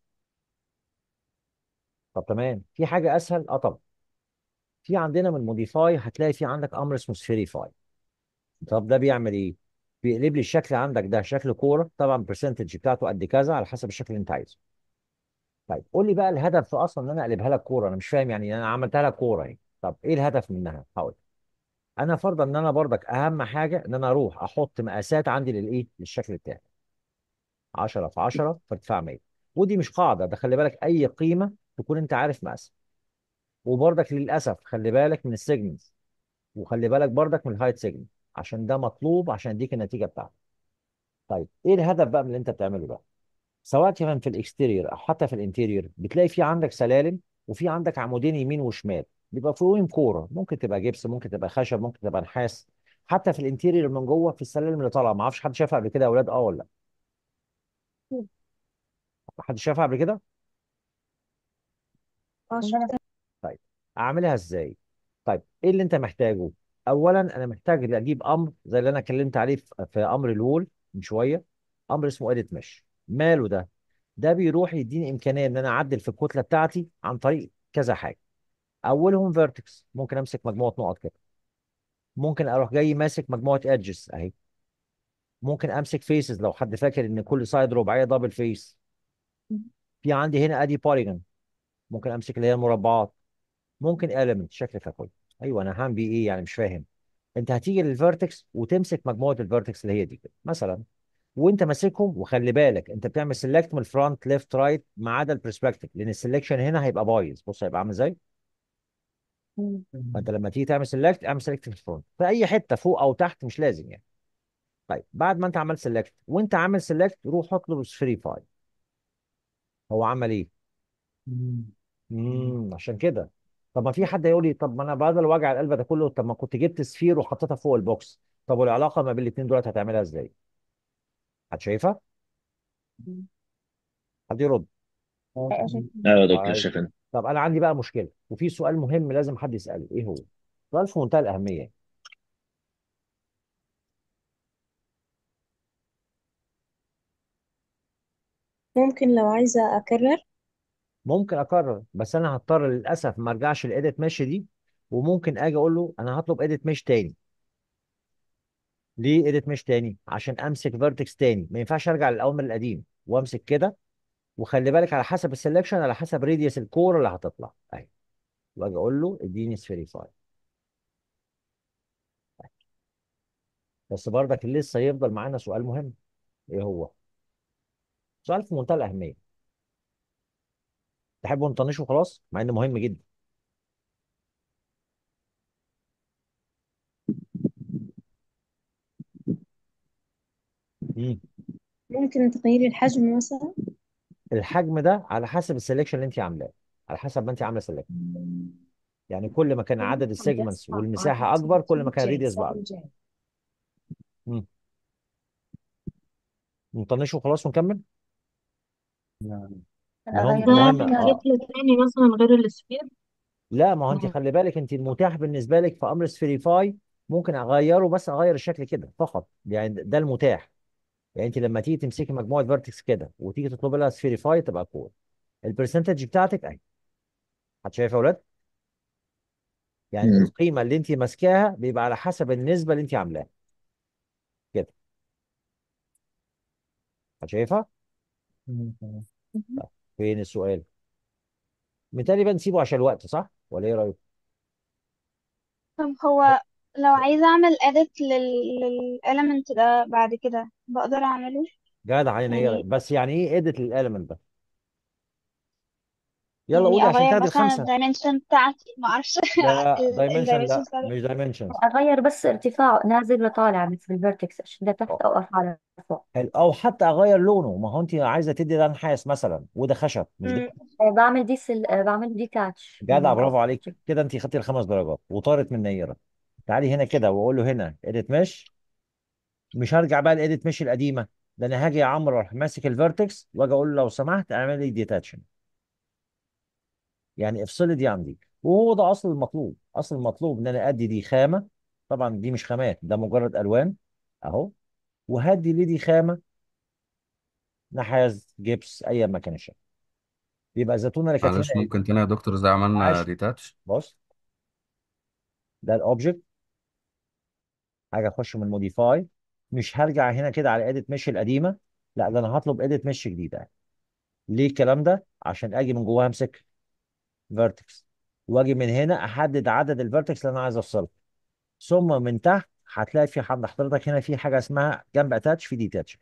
Speaker 1: طب تمام في حاجه اسهل اه طبعا في عندنا من موديفاي هتلاقي في عندك امر اسمه سفيريفاي طب ده بيعمل ايه بيقلب لي الشكل عندك ده شكل كوره طبعا برسنتج بتاعته قد كذا على حسب الشكل اللي انت عايزه طيب قول لي بقى الهدف في اصلا ان انا اقلبها لك كوره انا مش فاهم يعني انا عملتها لك كوره يعني طب ايه الهدف منها هقول انا فرضا ان انا برضك اهم حاجه ان انا اروح احط مقاسات عندي للايه للشكل بتاعي 10 في 10 في ارتفاع 100 ودي مش قاعده ده خلي بالك اي قيمه تكون انت عارف مقاسها وبرضك للاسف خلي بالك من السيجمنتس وخلي بالك برضك من الهايت سيجمنت عشان ده مطلوب عشان يديك النتيجه بتاعتك طيب ايه الهدف بقى من اللي انت بتعمله ده سواء كمان في الاكستيريور او حتى في الانتيريور بتلاقي في عندك سلالم وفي عندك عمودين يمين وشمال بيبقى فوقهم كوره ممكن تبقى جبس ممكن تبقى خشب ممكن تبقى نحاس حتى في الانتيريور من جوه في السلالم اللي طالعه ما اعرفش حد شافها قبل كده يا اولاد اه ولا لا حد شافها قبل كده
Speaker 8: اه شفتها
Speaker 1: طيب اعملها ازاي طيب ايه اللي انت محتاجه اولا انا محتاج اجيب امر زي اللي انا اتكلمت عليه في في امر الوول من شويه امر اسمه اديت مش ماله ده ده بيروح يديني امكانيه ان انا اعدل في الكتله بتاعتي عن طريق كذا حاجه اولهم فيرتكس ممكن امسك مجموعه نقط كده ممكن اروح جاي ماسك مجموعه ادجز اهي ممكن امسك فيسز لو حد فاكر ان كل سايد رباعيه دبل فيس في عندي هنا ادي بوليجون ممكن امسك اللي هي المربعات ممكن element شكل ككل ايوه انا هعمل بيه ايه يعني مش فاهم انت هتيجي للفيرتكس وتمسك مجموعه الفيرتكس اللي هي دي كده مثلا وانت ماسكهم وخلي بالك انت بتعمل سيلكت من الفرونت ليفت رايت ما عدا البرسبكتيف لان السلكشن هنا هيبقى بايظ بص هيبقى عامل ازاي
Speaker 7: مم.
Speaker 1: فانت لما تيجي تعمل سيلكت اعمل سيلكت في الفرونت في اي حته فوق او تحت مش لازم يعني طيب بعد ما انت عملت سيلكت وانت عامل سيلكت روح اطلب سفيريفاي هو عمل ايه امم عشان كده طب ما في حد يقول لي طب ما انا بدل وجع القلب ده كله طب ما كنت جبت سفير وحطيتها فوق البوكس طب والعلاقه ما بين الاثنين دولت هتعملها ازاي حد شايفها حد يرد
Speaker 7: أي شيء.
Speaker 9: ايوه يا دكتور
Speaker 1: طيب
Speaker 9: شايفين
Speaker 1: طب انا عندي بقى مشكله وفي سؤال مهم لازم حد يساله ايه هو سؤال في منتهى الاهميه
Speaker 8: ممكن لو عايزة أكرر
Speaker 1: ممكن اكرر بس انا هضطر للاسف ما ارجعش الايديت ماشي دي وممكن اجي اقول له انا هطلب ايديت مش تاني ليه ايديت مش تاني عشان امسك فيرتكس تاني ما ينفعش ارجع للاوامر القديم وامسك كده وخلي بالك على حسب السلكشن على حسب ريديوس الكور اللي هتطلع اهي واجي اقول له اديني سفيريفاي بس برضك لسه يفضل معانا سؤال مهم ايه هو سؤال في منتهى الاهميه تحبوا نطنشه خلاص مع انه مهم جدا مم.
Speaker 8: ممكن تغيير الحجم مثلا
Speaker 1: الحجم ده على حسب السلكشن اللي انت عاملاه على حسب ما انت عامله سلكشن يعني كل ما كان عدد السيجمنتس والمساحه اكبر كل ما كان الريديوس بقى اكبر مم. نطنشه خلاص ونكمل مهم
Speaker 7: أغير
Speaker 8: ده
Speaker 1: مهم
Speaker 8: من
Speaker 1: اه
Speaker 8: شكل تاني مثلا غير السفير
Speaker 1: لا ما هو انت خلي بالك انت المتاح بالنسبه لك في امر سفيريفاي ممكن اغيره بس اغير الشكل كده فقط يعني ده المتاح يعني انت لما تيجي تمسكي مجموعه فيرتكس كده وتيجي تطلبي لها سفيريفاي تبقى كور البرسنتج بتاعتك اهي حد شايف يا اولاد يعني
Speaker 9: مم.
Speaker 1: القيمه اللي انت ماسكاها بيبقى على حسب النسبه اللي انت عاملاها كده حد شايفها طيب، فين السؤال متهيألي بقى نسيبه عشان الوقت صح ولا ايه رايك
Speaker 3: طب هو لو عايزة أعمل edit لل للelement ده بعد كده بقدر أعمله
Speaker 1: جدع عين هي
Speaker 3: يعني
Speaker 1: بس يعني ايه اديت للاليمنت ده يلا
Speaker 3: يعني
Speaker 1: قولي عشان
Speaker 3: أغير
Speaker 1: تاخدي
Speaker 3: مثلا
Speaker 1: الخمسه
Speaker 3: الدايمنشن بتاعتي معرفش
Speaker 1: لا دايمنشن
Speaker 3: الدايمنشن
Speaker 1: لا
Speaker 3: بتاعتي
Speaker 1: مش دايمنشنز
Speaker 7: أغير بس ارتفاعه نازل وطالع بس في الفيرتكس عشان ده تحت أو أرفع لفوق
Speaker 1: حلو او حتى اغير لونه ما هو انت عايزه تدي ده نحاس مثلا وده خشب مش ده
Speaker 7: آه، بعمل دي سل... آه، بعمل ديتاتش
Speaker 1: جدع
Speaker 7: من
Speaker 1: برافو عليك
Speaker 7: الأوبجكت
Speaker 1: كده انت خدتي الخمس درجات وطارت من نيره تعالي هنا كده واقول له هنا اديت مش مش هرجع بقى لاديت مش القديمه ده انا هاجي يا عمرو اروح ماسك الفيرتكس واجي اقول له لو سمحت اعمل لي ديتاتشن يعني افصلي دي عن دي وهو ده اصل المطلوب اصل المطلوب ان انا ادي دي خامه طبعا دي مش خامات ده مجرد الوان اهو وهدي ليه دي خامه نحاس جبس اي ما كان الشكل يبقى الزيتونه اللي كانت
Speaker 4: معلش
Speaker 1: هنا
Speaker 4: ممكن تاني يا دكتور ازاي عملنا
Speaker 1: عاش
Speaker 4: ريتاتش
Speaker 1: بص ده الاوبجكت حاجه اخش من موديفاي مش هرجع هنا كده على اديت مش القديمه لا ده انا هطلب اديت مش جديده ليه الكلام ده عشان اجي من جواها امسك فيرتكس واجي من هنا احدد عدد الفيرتكس اللي انا عايز افصله ثم من تحت هتلاقي في حد حضرتك هنا في حاجه اسمها جنب اتاتش في ديتاتش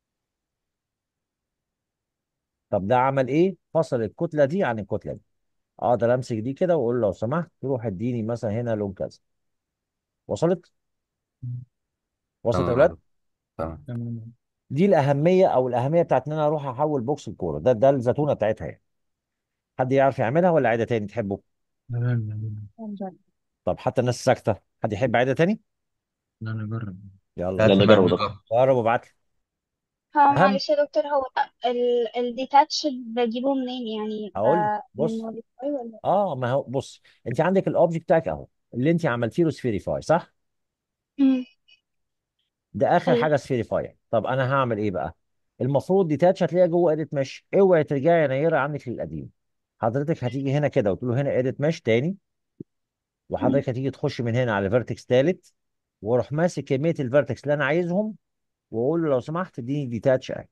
Speaker 1: طب ده عمل ايه فصل الكتله دي عن الكتله دي اقدر امسك دي كده واقول له لو سمحت روح اديني مثلا هنا لون كذا وصلت وصلت يا
Speaker 4: تمام يا
Speaker 1: اولاد
Speaker 4: دكتور تمام
Speaker 2: تمام
Speaker 1: دي الاهميه او الاهميه بتاعت ان انا اروح احول بوكس الكوره ده ده الزتونه بتاعتها يعني حد يعرف يعملها ولا عاده تاني تحبه
Speaker 2: تمام تمام.
Speaker 1: طب حتى الناس ساكته حد يحب عاده تاني
Speaker 2: لا نجرب
Speaker 1: يلا
Speaker 9: يلا
Speaker 4: هات
Speaker 9: جرب يا
Speaker 4: بقى
Speaker 9: دكتور
Speaker 4: نجرب
Speaker 1: جرب وابعت لي
Speaker 3: هو
Speaker 1: اهم
Speaker 3: معلش يا دكتور هو ال الديتاتش بجيبه منين يعني
Speaker 1: اقول لك
Speaker 3: ب... من
Speaker 1: بص
Speaker 3: موديفاي ولا
Speaker 1: اه ما هو بص انت عندك الاوبجكت بتاعك اهو اللي انت عملتيه له سفيريفاي صح
Speaker 3: امم
Speaker 1: ده اخر
Speaker 3: ايوه
Speaker 1: حاجه سفيريفاي طب انا هعمل ايه بقى المفروض ديتاتش هتلاقيها جوه اديت مش اوعي ترجعي نيره عنك للقديم حضرتك هتيجي هنا كده وتقول له هنا اديت مش تاني
Speaker 3: مم.
Speaker 1: وحضرتك هتيجي تخش من هنا على فيرتكس ثالث واروح ماسك كميه الفيرتكس اللي انا عايزهم واقول له لو سمحت اديني ديتاتش اهي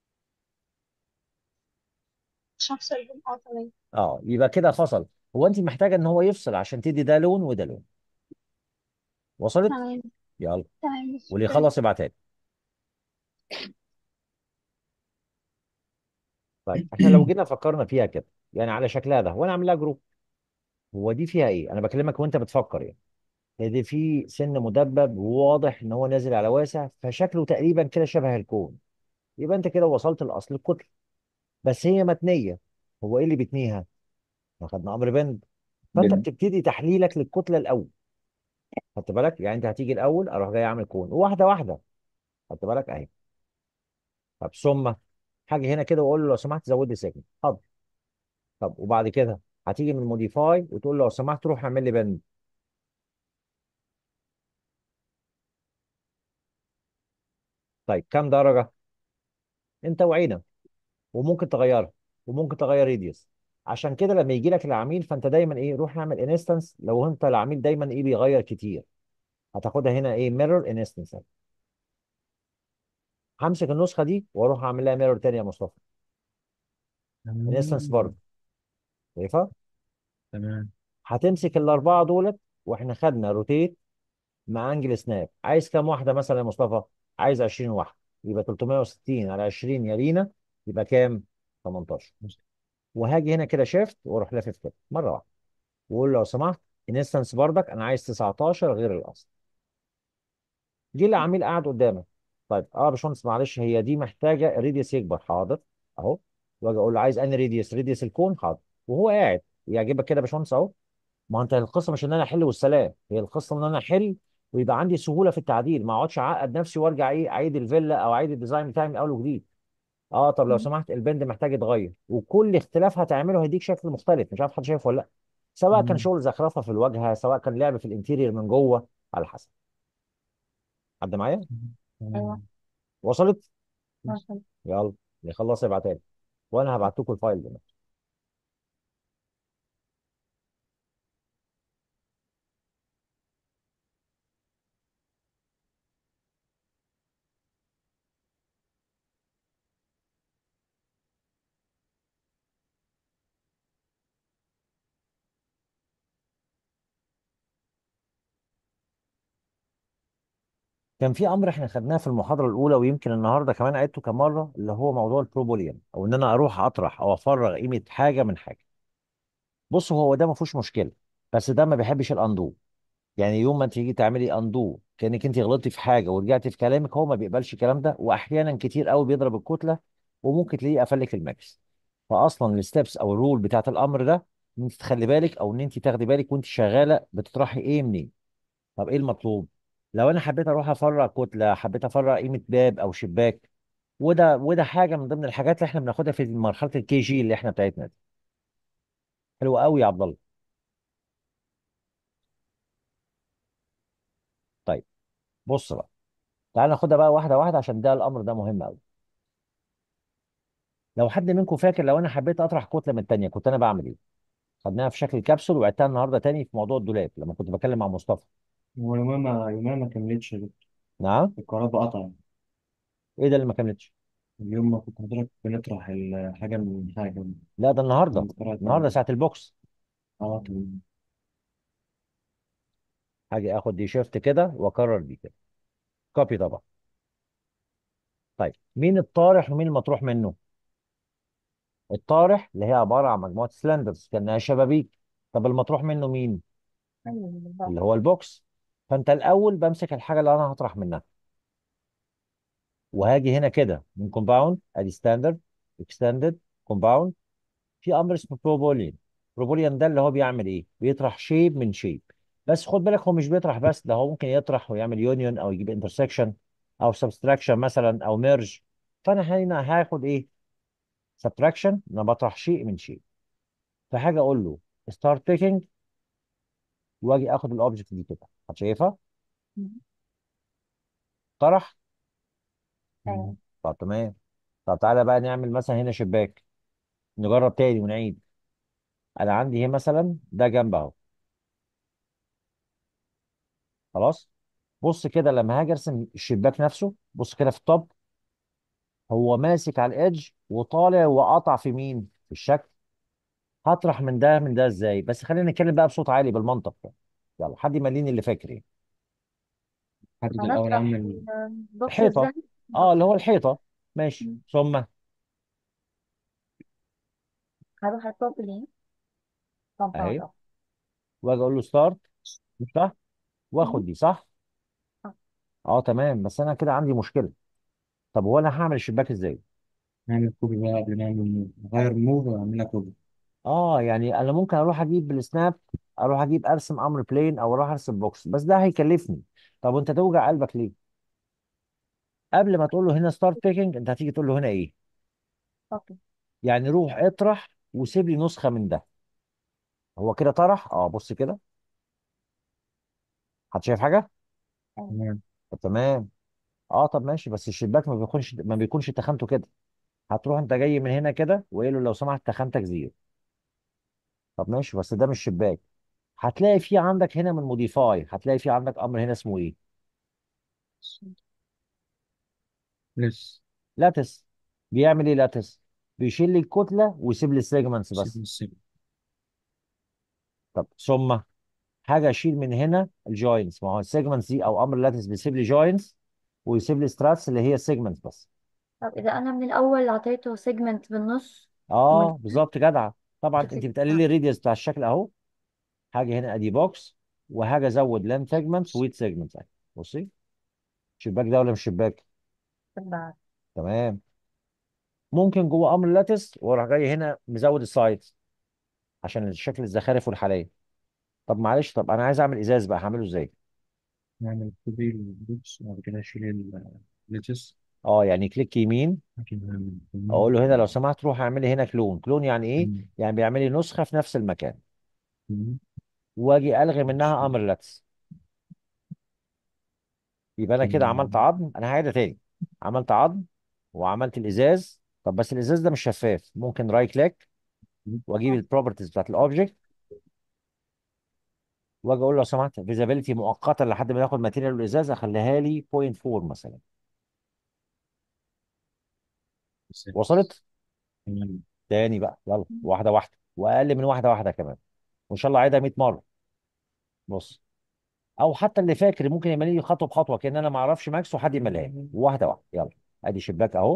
Speaker 3: عشان افصل بين اه تمام
Speaker 1: اه يبقى كده فصل هو انت محتاجه ان هو يفصل عشان تدي ده لون وده لون وصلت
Speaker 3: تمام
Speaker 1: يلا
Speaker 3: تمام
Speaker 1: واللي
Speaker 3: شكرا
Speaker 1: يخلص يبعتها لي طيب احنا لو جينا فكرنا فيها كده يعني على شكلها ده وانا عامل لها جروب هو دي فيها ايه انا بكلمك وانت بتفكر يعني هي دي في سن مدبب وواضح ان هو نازل على واسع فشكله تقريبا كده شبه الكون يبقى انت كده وصلت لاصل الكتله بس هي متنيه هو ايه اللي بيتنيها ما خدنا امر بند فانت
Speaker 4: بن
Speaker 1: بتبتدي تحليلك للكتله الاول خدت بالك يعني انت هتيجي الاول اروح جاي اعمل كون واحده واحده خدت بالك اهي طب ثم حاجه هنا كده واقول له لو سمحت زود لي سيجمنت حاضر طب وبعد كده هتيجي من موديفاي وتقول له لو سمحت روح اعمل لي بند طيب كام درجه انت وعينك وممكن تغيرها وممكن تغير ريديوس عشان كده لما يجي لك العميل فانت دايما ايه روح نعمل انستنس لو انت العميل دايما ايه بيغير كتير هتاخدها هنا ايه ميرور انستنس همسك النسخه دي واروح اعمل لها ميرور تاني يا مصطفى انستنس برضه
Speaker 2: تمام
Speaker 1: شايفها
Speaker 2: تمام
Speaker 1: هتمسك الاربعه دولت واحنا خدنا روتيت مع انجل سناب عايز كام واحده مثلا يا مصطفى عايز 20 واحده يبقى 360 على 20 يا لينا يبقى كام 18 وهاجي هنا كده شيفت واروح لافف كده مره واحده واقول لو سمحت انستنس بردك انا عايز 19 غير الاصل جه العميل قاعد قدامك طيب اه يا باشمهندس معلش هي دي محتاجه الريديوس يكبر حاضر اهو واجي اقول له عايز انهي ريديوس ريديوس الكون حاضر وهو قاعد يعجبك كده يا باشمهندس اهو ما انت القصه مش ان انا احل والسلام هي القصه ان انا احل ويبقى عندي سهوله في التعديل ما اقعدش اعقد نفسي وارجع ايه اعيد الفيلا او اعيد الديزاين بتاعي من اول وجديد اه طب لو سمحت البند محتاج يتغير وكل اختلاف هتعمله هيديك شكل مختلف مش عارف حد شايفه ولا لا سواء كان
Speaker 2: مم.
Speaker 1: شغل زخرفه في الواجهه سواء كان لعب في الانتيرير من جوه على حسب حد معايا
Speaker 7: ايوه
Speaker 2: تمام
Speaker 1: وصلت
Speaker 7: ماشي
Speaker 1: يلا اللي خلص ابعتها لي وانا هبعت لكم الفايل ده كان في امر احنا خدناه في المحاضره الاولى ويمكن النهارده كمان عدته كم مره اللي هو موضوع البروبوليان او ان انا اروح اطرح او افرغ قيمه حاجه من حاجه بص هو ده ما فيهوش مشكله بس ده ما بيحبش الاندو يعني يوم ما تيجي تعملي اندو كانك انت غلطتي في حاجه ورجعتي في كلامك هو ما بيقبلش الكلام ده واحيانا كتير قوي بيضرب الكتله وممكن تلاقيه قفلك الماكس فاصلا الستبس او الرول بتاعت الامر ده ان انت تخلي بالك او ان انت تاخدي بالك وانت شغاله بتطرحي ايه منين طب ايه المطلوب لو انا حبيت اروح افرع كتله حبيت افرع قيمه باب او شباك وده وده حاجه من ضمن الحاجات اللي احنا بناخدها في مرحله الكي جي اللي احنا بتاعتنا دي حلو قوي يا عبد الله طيب بص بقى تعال ناخدها بقى واحده واحده عشان ده الامر ده مهم قوي لو حد منكم فاكر لو انا حبيت اطرح كتله من الثانيه كنت انا بعمل ايه خدناها في شكل كبسول وعدتها النهارده تاني في موضوع الدولاب لما كنت بكلم مع مصطفى
Speaker 2: هو يومها ما يومها ما كملتش يا دكتور.
Speaker 1: نعم
Speaker 2: الكهرباء قطع
Speaker 1: ايه ده اللي ما كملتش
Speaker 2: اليوم ما كنت حضرتك بنطرح الحاجة من حاجة
Speaker 1: لا ده النهارده
Speaker 2: من القراءة
Speaker 1: النهارده
Speaker 2: التانية
Speaker 1: ساعه البوكس
Speaker 2: اه تمام
Speaker 1: هاجي اخد دي شيفت كده واكرر دي كده كوبي طبعا طيب مين الطارح ومين المطروح منه الطارح اللي هي عباره عن مجموعه سلندرز كانها شبابيك طب المطروح منه مين
Speaker 7: ايوه بالظبط
Speaker 1: اللي هو البوكس فانت الاول بمسك الحاجه اللي انا هطرح منها وهاجي هنا كده من كومباوند ادي ستاندرد اكستندد كومباوند في امر اسمه بروبولين بروبولين ده اللي هو بيعمل ايه بيطرح شيب من شيب بس خد بالك هو مش بيطرح بس ده هو ممكن يطرح ويعمل يونيون او يجيب انترسكشن او سبستراكشن مثلا او ميرج فانا هنا هاخد ايه سبتراكشن انا بطرح شيء من شيء فحاجه اقول له ستارت بيكينج واجي اخد الاوبجكت دي كده هتشايفها طرح
Speaker 7: أيوة.
Speaker 1: طب تمام طب تعالى بقى نعمل مثلا هنا شباك نجرب تاني ونعيد انا عندي هنا مثلا ده جنب اهو خلاص بص كده لما هاجي ارسم الشباك نفسه بص كده في الطب هو ماسك على الايدج وطالع وقطع في مين في الشكل هطرح من ده من ده ازاي بس خلينا نتكلم بقى بصوت عالي بالمنطق ده يلا حد يمليني اللي فاكر ايه
Speaker 2: حدد الأول
Speaker 7: هنطرح
Speaker 2: أعمل
Speaker 7: البوكسز
Speaker 1: الحيطه
Speaker 7: ده
Speaker 1: اه اللي هو الحيطه ماشي
Speaker 7: مم.
Speaker 1: ثم
Speaker 7: هروح على البروبلين
Speaker 1: اهي
Speaker 7: كومباوند
Speaker 1: واجي اقول له ستارت صح واخد دي صح
Speaker 7: آه.
Speaker 1: اه تمام بس انا كده عندي مشكله طب هو انا هعمل الشباك ازاي
Speaker 2: نعمل كوبي بقى قبل ما نعمل موف نغير موف ونعملها كوبي
Speaker 1: اه يعني انا ممكن اروح اجيب بالسناب اروح اجيب ارسم امر بلين او اروح ارسم بوكس بس ده هيكلفني طب وانت توجع قلبك ليه قبل ما تقول له هنا ستارت بيكينج انت هتيجي تقول له هنا ايه
Speaker 7: اوكي
Speaker 1: يعني روح اطرح وسيب لي نسخه من ده هو كده طرح اه بص كده حد شايف حاجه
Speaker 2: تمام
Speaker 1: طب تمام اه طب ماشي بس الشباك ما بيكونش ما بيكونش تخانته كده هتروح انت جاي من هنا كده وقايل له لو سمحت تخانتك زيرو طب ماشي بس ده مش شباك هتلاقي في عندك هنا من موديفاي هتلاقي في عندك امر هنا اسمه ايه
Speaker 2: لسه
Speaker 1: لاتس بيعمل ايه لاتس بيشيل لي الكتله ويسيب لي السيجمنتس
Speaker 2: سيب
Speaker 1: بس
Speaker 2: السيب
Speaker 1: طب ثم حاجه اشيل من هنا الجوينتس ما هو السيجمنتس دي او امر لاتس بيسيب لي جوينتس ويسيب لي ستراتس اللي هي السيجمنتس بس
Speaker 7: طب إذا أنا من الأول أعطيته سيجمنت بالنص ومن
Speaker 1: اه بالظبط جدع طبعا انت
Speaker 7: شكل
Speaker 1: بتقللي لي الريديوس بتاع الشكل اهو حاجه هنا ادي بوكس وحاجه ازود لان سيجمنتس ويت سيجمنتس بصي شباك ده ولا مش شباك
Speaker 7: بعد
Speaker 1: تمام ممكن جوه امر لاتس واروح جاي هنا مزود السايدز عشان الشكل الزخارف والحلايا طب معلش طب انا عايز اعمل ازاز بقى هعمله ازاي
Speaker 2: نعمل كوبي البوكس وبعد كده أشيل الليتس
Speaker 1: اه يعني كليك يمين
Speaker 2: لكن نعمل كوبي.
Speaker 1: اقول له هنا لو سمحت روح اعمل لي هنا كلون كلون يعني ايه
Speaker 2: مم.
Speaker 1: يعني بيعمل لي نسخه في نفس المكان
Speaker 2: مم.
Speaker 1: واجي الغي منها امر لاتس يبقى انا كده عملت
Speaker 2: ثم
Speaker 1: عظم انا هعيدها تاني عملت عظم وعملت الازاز طب بس الازاز ده مش شفاف ممكن رايت كليك واجيب البروبرتيز بتاعت الاوبجكت واجي اقول له لو سمحت فيزابيلتي مؤقتا لحد ما ناخد ماتيريال الازاز اخليها لي 0.4 مثلا وصلت
Speaker 2: تمام
Speaker 1: تاني بقى يلا واحده واحده واقل من واحده واحده كمان وان شاء الله اعيدها 100 مره بص او حتى اللي فاكر ممكن يملي لي خطوه بخطوه كان انا ما اعرفش ماكس وحد يمليها لي واحده واحده يلا ادي شباك اهو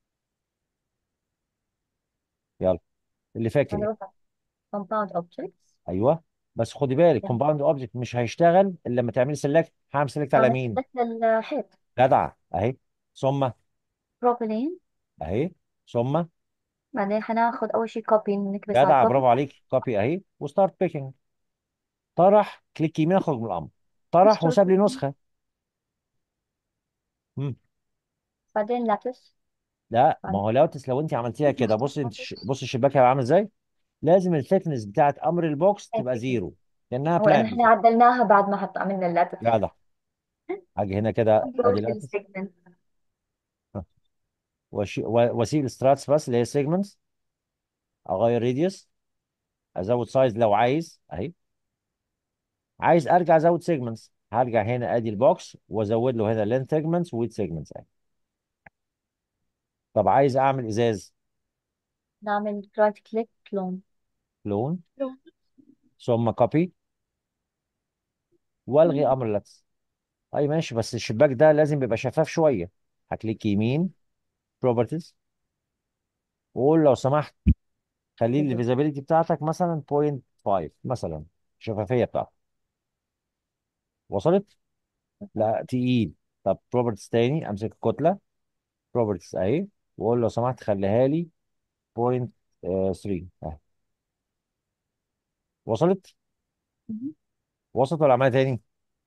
Speaker 1: يلا اللي فاكر ايه
Speaker 7: هنروح على compound objects
Speaker 1: ايوه بس خدي بالك كومباوند اوبجكت مش هيشتغل الا لما تعملي سيلكت هعمل سيلكت على
Speaker 7: هعمل
Speaker 1: مين
Speaker 7: select الحيط
Speaker 1: جدعه اهي ثم
Speaker 7: propylene
Speaker 1: اهي ثم
Speaker 7: بعدين حناخد أول شي copy نكبس على
Speaker 1: جدعه
Speaker 7: الكوبي
Speaker 1: برافو عليك كوبي اهي وستارت بيكينج طرح كليك يمين اخرج من الامر طرح
Speaker 7: start
Speaker 1: وساب لي
Speaker 7: picking.
Speaker 1: نسخه مم.
Speaker 7: بعدين لاتس
Speaker 1: لا ما هو لوتس لو انت عملتيها كده بص انت ش- بص الشباك هيبقى عامل ازاي لازم الثيكنس بتاعت امر البوكس تبقى زيرو لانها
Speaker 7: هو لأن
Speaker 1: بلان
Speaker 7: احنا عدلناها بعد ما حط عملنا اللاتس
Speaker 1: جدع اجي هنا كده ادي
Speaker 7: زود
Speaker 1: لاتس
Speaker 7: السيجمنت
Speaker 1: وأشي- و- واسيب الستراتس بس اللي هي سيجمنتس اغير ريديوس ازود سايز لو عايز اهي عايز ارجع ازود سيجمنتس هرجع هنا ادي البوكس وازود له هنا لين سيجمنتس ويت سيجمنتس اهي طب عايز اعمل ازاز
Speaker 7: نعمل رايت كليك كلون
Speaker 1: لون ثم كوبي والغي امر لاتس اي ماشي بس الشباك ده لازم يبقى شفاف شويه هكليك يمين بروبرتيز وقول لو سمحت خلي لي الفيزابيلتي بتاعتك مثلا 0.5 مثلا الشفافيه بتاعتك وصلت لا تقيل طب بروبرتيز تاني امسك الكتله بروبرتيز اهي واقول لو سمحت خليها لي 0.3 اهي وصلت وصلت ولا اعملها تاني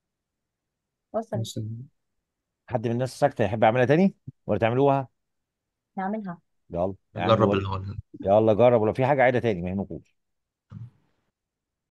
Speaker 7: وصل
Speaker 2: مثلا
Speaker 1: حد من الناس ساكته يحب اعملها تاني ولا تعملوها
Speaker 7: نعملها
Speaker 1: يلا اعمل
Speaker 6: نجرب
Speaker 1: ولي
Speaker 6: الأول
Speaker 1: يلا جرب ولو في حاجه عيدها تاني ما يهمكوش